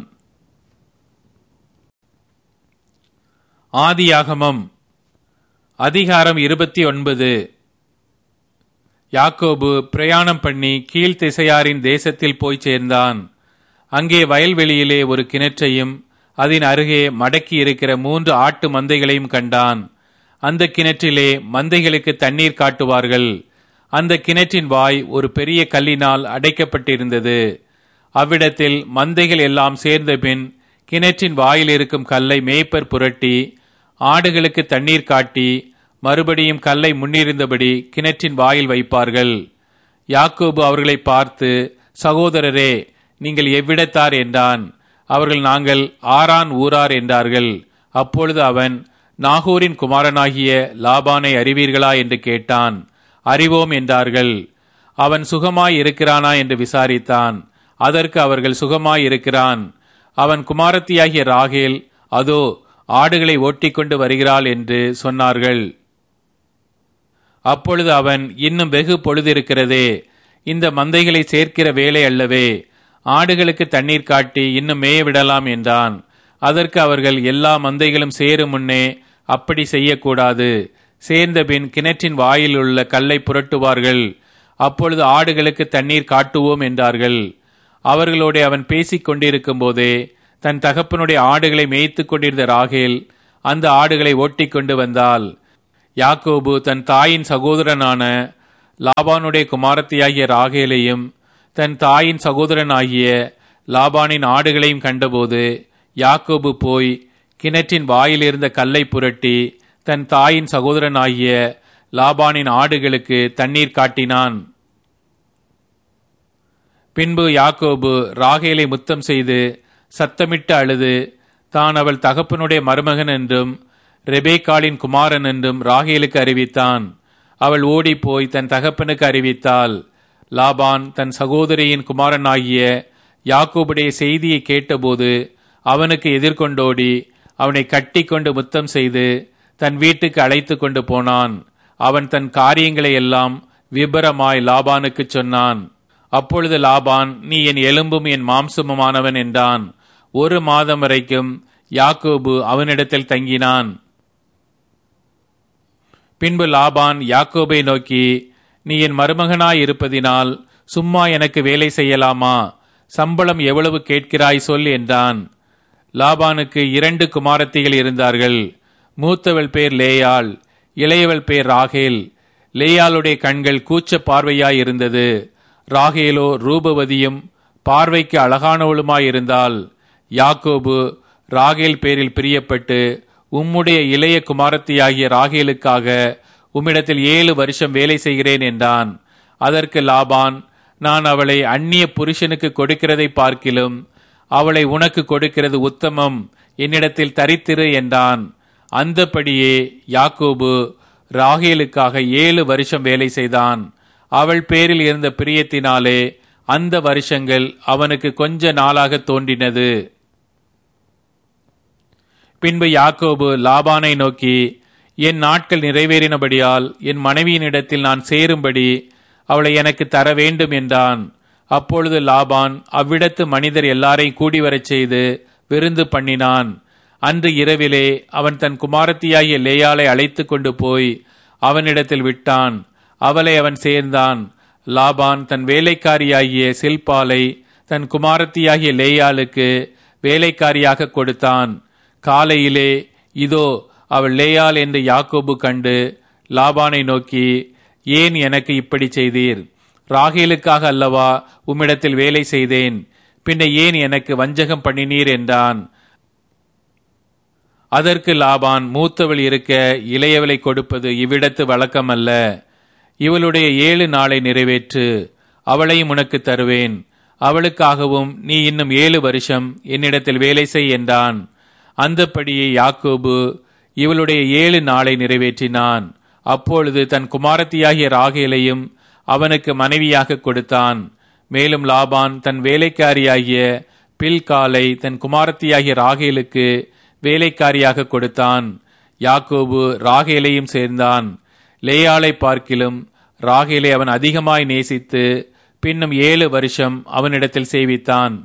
ஆதியாகமம் அதிகாரம் இருபத்தி ஒன்பது யாக்கோபு பிரயாணம் பண்ணி கீழ்த்திசையாரின் தேசத்தில் போய் சேர்ந்தான் அங்கே வயல்வெளியிலே ஒரு கிணற்றையும் அதன் அருகே மடக்கி இருக்கிற மூன்று ஆட்டு மந்தைகளையும் கண்டான் அந்த கிணற்றிலே மந்தைகளுக்கு தண்ணீர் காட்டுவார்கள் அந்த கிணற்றின் வாய் ஒரு பெரிய கல்லினால் அடைக்கப்பட்டிருந்தது அவ்விடத்தில் மந்தைகள் எல்லாம் சேர்ந்த பின் கிணற்றின் வாயில் இருக்கும் கல்லை மேய்ப்பர் புரட்டி ஆடுகளுக்கு தண்ணீர் காட்டி மறுபடியும் கல்லை முன்னிருந்தபடி கிணற்றின் வாயில் வைப்பார்கள் யாக்கோபு அவர்களை பார்த்து சகோதரரே நீங்கள் எவ்விடத்தார் என்றான் அவர்கள் நாங்கள் ஆரான் ஊரார் என்றார்கள் அப்பொழுது அவன் நாகூரின் குமாரனாகிய லாபானை அறிவீர்களா என்று கேட்டான் அறிவோம் என்றார்கள் அவன் சுகமாய் இருக்கிறானா என்று விசாரித்தான் அதற்கு அவர்கள் சுகமாய் இருக்கிறான் அவன் குமாரத்தியாகிய ராகேல் அதோ ஆடுகளை ஓட்டிக்கொண்டு வருகிறாள் என்று சொன்னார்கள் அப்பொழுது அவன் இன்னும் வெகு பொழுது இருக்கிறதே இந்த மந்தைகளை சேர்க்கிற வேலை அல்லவே ஆடுகளுக்கு தண்ணீர் காட்டி இன்னும் மேய விடலாம் என்றான் அதற்கு அவர்கள் எல்லா மந்தைகளும் சேரும் முன்னே அப்படி செய்யக்கூடாது சேர்ந்த பின் கிணற்றின் வாயில் உள்ள கல்லை புரட்டுவார்கள் அப்பொழுது ஆடுகளுக்கு தண்ணீர் காட்டுவோம் என்றார்கள் அவர்களோடு அவன் பேசிக் கொண்டிருக்கும் போதே தன் தகப்பனுடைய ஆடுகளை மேய்த்துக் கொண்டிருந்த ராகேல் அந்த ஆடுகளை ஓட்டிக் கொண்டு வந்தாள் யாக்கோபு தன் தாயின் சகோதரனான லாபானுடைய குமாரத்தியாகிய ராகேலையும் தன் தாயின் சகோதரனாகிய லாபானின் ஆடுகளையும் கண்டபோது யாக்கோபு போய் கிணற்றின் வாயிலிருந்த கல்லை புரட்டி தன் தாயின் சகோதரனாகிய லாபானின் ஆடுகளுக்கு தண்ணீர் காட்டினான் பின்பு யாக்கோபு ராகேலை முத்தம் செய்து சத்தமிட்டு அழுது தான் அவள் தகப்பனுடைய மருமகன் என்றும் ரெபேக்காளின் குமாரன் என்றும் ராகேலுக்கு அறிவித்தான் அவள் ஓடிப்போய் தன் தகப்பனுக்கு அறிவித்தாள் லாபான் தன் சகோதரியின் குமாரனாகிய யாக்கோபுடைய செய்தியை கேட்டபோது அவனுக்கு எதிர்கொண்டோடி அவனை கட்டிக்கொண்டு முத்தம் செய்து தன் வீட்டுக்கு அழைத்து கொண்டு போனான் அவன் தன் காரியங்களை எல்லாம் விபரமாய் லாபானுக்கு சொன்னான் அப்பொழுது லாபான் நீ என் எலும்பும் என் மாம்சமுமானவன் என்றான் ஒரு மாதம் வரைக்கும் யாக்கோபு அவனிடத்தில் தங்கினான் பின்பு லாபான் யாக்கோபை நோக்கி நீ என் மருமகனாய் இருப்பதினால் சும்மா எனக்கு வேலை செய்யலாமா சம்பளம் எவ்வளவு கேட்கிறாய் சொல் என்றான் லாபானுக்கு இரண்டு குமாரத்திகள் இருந்தார்கள் மூத்தவள் பேர் லேயாள் இளையவள் பேர் ராகேல் லேயாளுடைய கண்கள் கூச்ச பார்வையாய் இருந்தது ராகேலோ ரூபவதியும் பார்வைக்கு அழகானவளுமாயிருந்தால் யாக்கோபு ராகேல் பேரில் பிரியப்பட்டு உம்முடைய இளைய குமாரத்தியாகிய ராகேலுக்காக உம்மிடத்தில் ஏழு வருஷம் வேலை செய்கிறேன் என்றான் அதற்கு லாபான் நான் அவளை அந்நிய புருஷனுக்கு கொடுக்கிறதை பார்க்கிலும் அவளை உனக்கு கொடுக்கிறது உத்தமம் என்னிடத்தில் தரித்திரு என்றான் அந்தபடியே யாக்கோபு ராகேலுக்காக ஏழு வருஷம் வேலை செய்தான் அவள் பேரில் இருந்த பிரியத்தினாலே அந்த வருஷங்கள் அவனுக்கு கொஞ்ச நாளாக தோன்றினது பின்பு யாக்கோபு லாபானை நோக்கி என் நாட்கள் நிறைவேறினபடியால் என் மனைவியினிடத்தில் நான் சேரும்படி அவளை எனக்கு தர வேண்டும் என்றான் அப்பொழுது லாபான் அவ்விடத்து மனிதர் எல்லாரையும் கூடி வரச் செய்து விருந்து பண்ணினான் அன்று இரவிலே அவன் தன் குமாரத்தியாகிய லேயாளை அழைத்து கொண்டு போய் அவனிடத்தில் விட்டான் அவளை அவன் சேர்ந்தான் லாபான் தன் வேலைக்காரியாகிய சில்பாலை தன் குமாரத்தியாகிய லேயாளுக்கு வேலைக்காரியாக கொடுத்தான் காலையிலே இதோ அவள் லேயாள் என்று யாக்கோபு கண்டு லாபானை நோக்கி ஏன் எனக்கு இப்படி செய்தீர் ராகேலுக்காக அல்லவா உம்மிடத்தில் வேலை செய்தேன் பின்ன ஏன் எனக்கு வஞ்சகம் பண்ணினீர் என்றான் அதற்கு லாபான் மூத்தவள் இருக்க இளையவளை கொடுப்பது இவ்விடத்து வழக்கமல்ல இவளுடைய ஏழு நாளை நிறைவேற்று அவளையும் உனக்கு தருவேன் அவளுக்காகவும் நீ இன்னும் ஏழு வருஷம் என்னிடத்தில் வேலை செய் என்றான் அந்தப்படியே யாக்கோபு இவளுடைய ஏழு நாளை நிறைவேற்றினான் அப்பொழுது தன் குமாரத்தியாகிய ராகேலையும் அவனுக்கு மனைவியாக கொடுத்தான் மேலும் லாபான் தன் வேலைக்காரியாகிய பில்காலை தன் குமாரத்தியாகிய ராகேலுக்கு வேலைக்காரியாக கொடுத்தான் யாக்கோபு ராகேலையும் சேர்ந்தான் லேயாளை பார்க்கிலும் ராகேலை அவன் அதிகமாய் நேசித்து பின்னும் ஏழு வருஷம் அவனிடத்தில் சேவித்தான்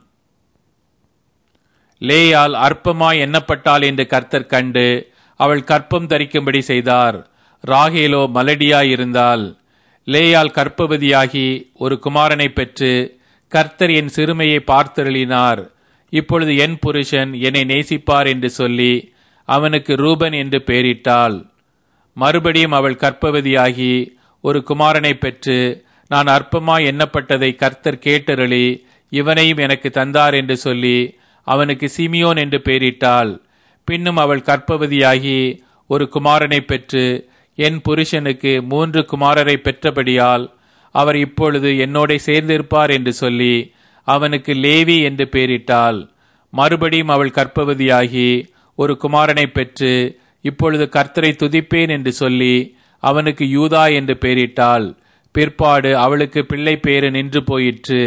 லேயால் அற்பமாய் எண்ணப்பட்டாள் என்று கர்த்தர் கண்டு அவள் கற்பம் தரிக்கும்படி செய்தார் ராகேலோ மலடியாய் இருந்தால் லேயால் கற்பவதியாகி ஒரு குமாரனை பெற்று கர்த்தர் என் சிறுமையை பார்த்தருளினார் இப்பொழுது என் புருஷன் என்னை நேசிப்பார் என்று சொல்லி அவனுக்கு ரூபன் என்று பெயரிட்டாள் மறுபடியும் அவள் கற்பவதியாகி ஒரு குமாரனை பெற்று நான் அற்பமாய் எண்ணப்பட்டதை கர்த்தர் கேட்டருளி இவனையும் எனக்கு தந்தார் என்று சொல்லி அவனுக்கு சிமியோன் என்று பெயரிட்டாள் பின்னும் அவள் கற்பவதியாகி ஒரு குமாரனை பெற்று என் புருஷனுக்கு மூன்று குமாரரை பெற்றபடியால் அவர் இப்பொழுது என்னோட சேர்ந்திருப்பார் என்று சொல்லி அவனுக்கு லேவி என்று பெயரிட்டாள் மறுபடியும் அவள் கற்பவதியாகி ஒரு குமாரனை பெற்று இப்பொழுது கர்த்தரை துதிப்பேன் என்று சொல்லி அவனுக்கு யூதா என்று பெயரிட்டாள் பிற்பாடு அவளுக்கு பிள்ளை பேரு நின்று போயிற்று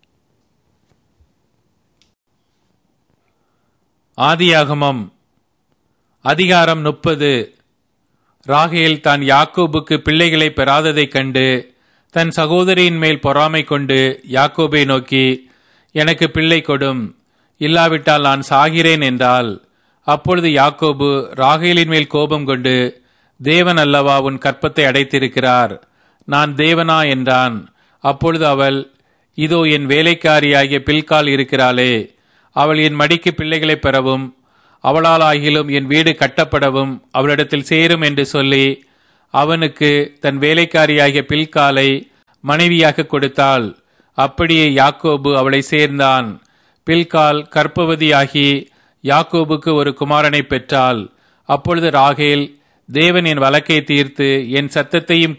ஆதியாகமம் அதிகாரம் முப்பது ராகேல் தான் யாக்கோபுக்கு பிள்ளைகளை பெறாததைக் கண்டு தன் சகோதரியின் மேல் பொறாமை கொண்டு யாக்கோபை நோக்கி எனக்கு பிள்ளை கொடும் இல்லாவிட்டால் நான் சாகிறேன் என்றால் அப்பொழுது யாக்கோபு ராகேலின் மேல் கோபம் கொண்டு தேவன் அல்லவா உன் கற்பத்தை அடைத்திருக்கிறார் நான் தேவனா என்றான் அப்பொழுது அவள் இதோ என் வேலைக்காரியாகிய பில்கால் இருக்கிறாளே அவள் என் மடிக்கு பிள்ளைகளை பெறவும் அவளால் ஆகிலும் என் வீடு கட்டப்படவும் அவளிடத்தில் சேரும் என்று சொல்லி அவனுக்கு தன் வேலைக்காரியாகிய பில்காலை மனைவியாக கொடுத்தாள் அப்படியே யாக்கோபு அவளை சேர்ந்தான் பில்கால் கற்பவதியாகி யாக்கோபுக்கு ஒரு குமாரனை பெற்றாள் அப்பொழுது ராகேல் தேவன் என் வழக்கை தீர்த்து என் சத்தத்தையும்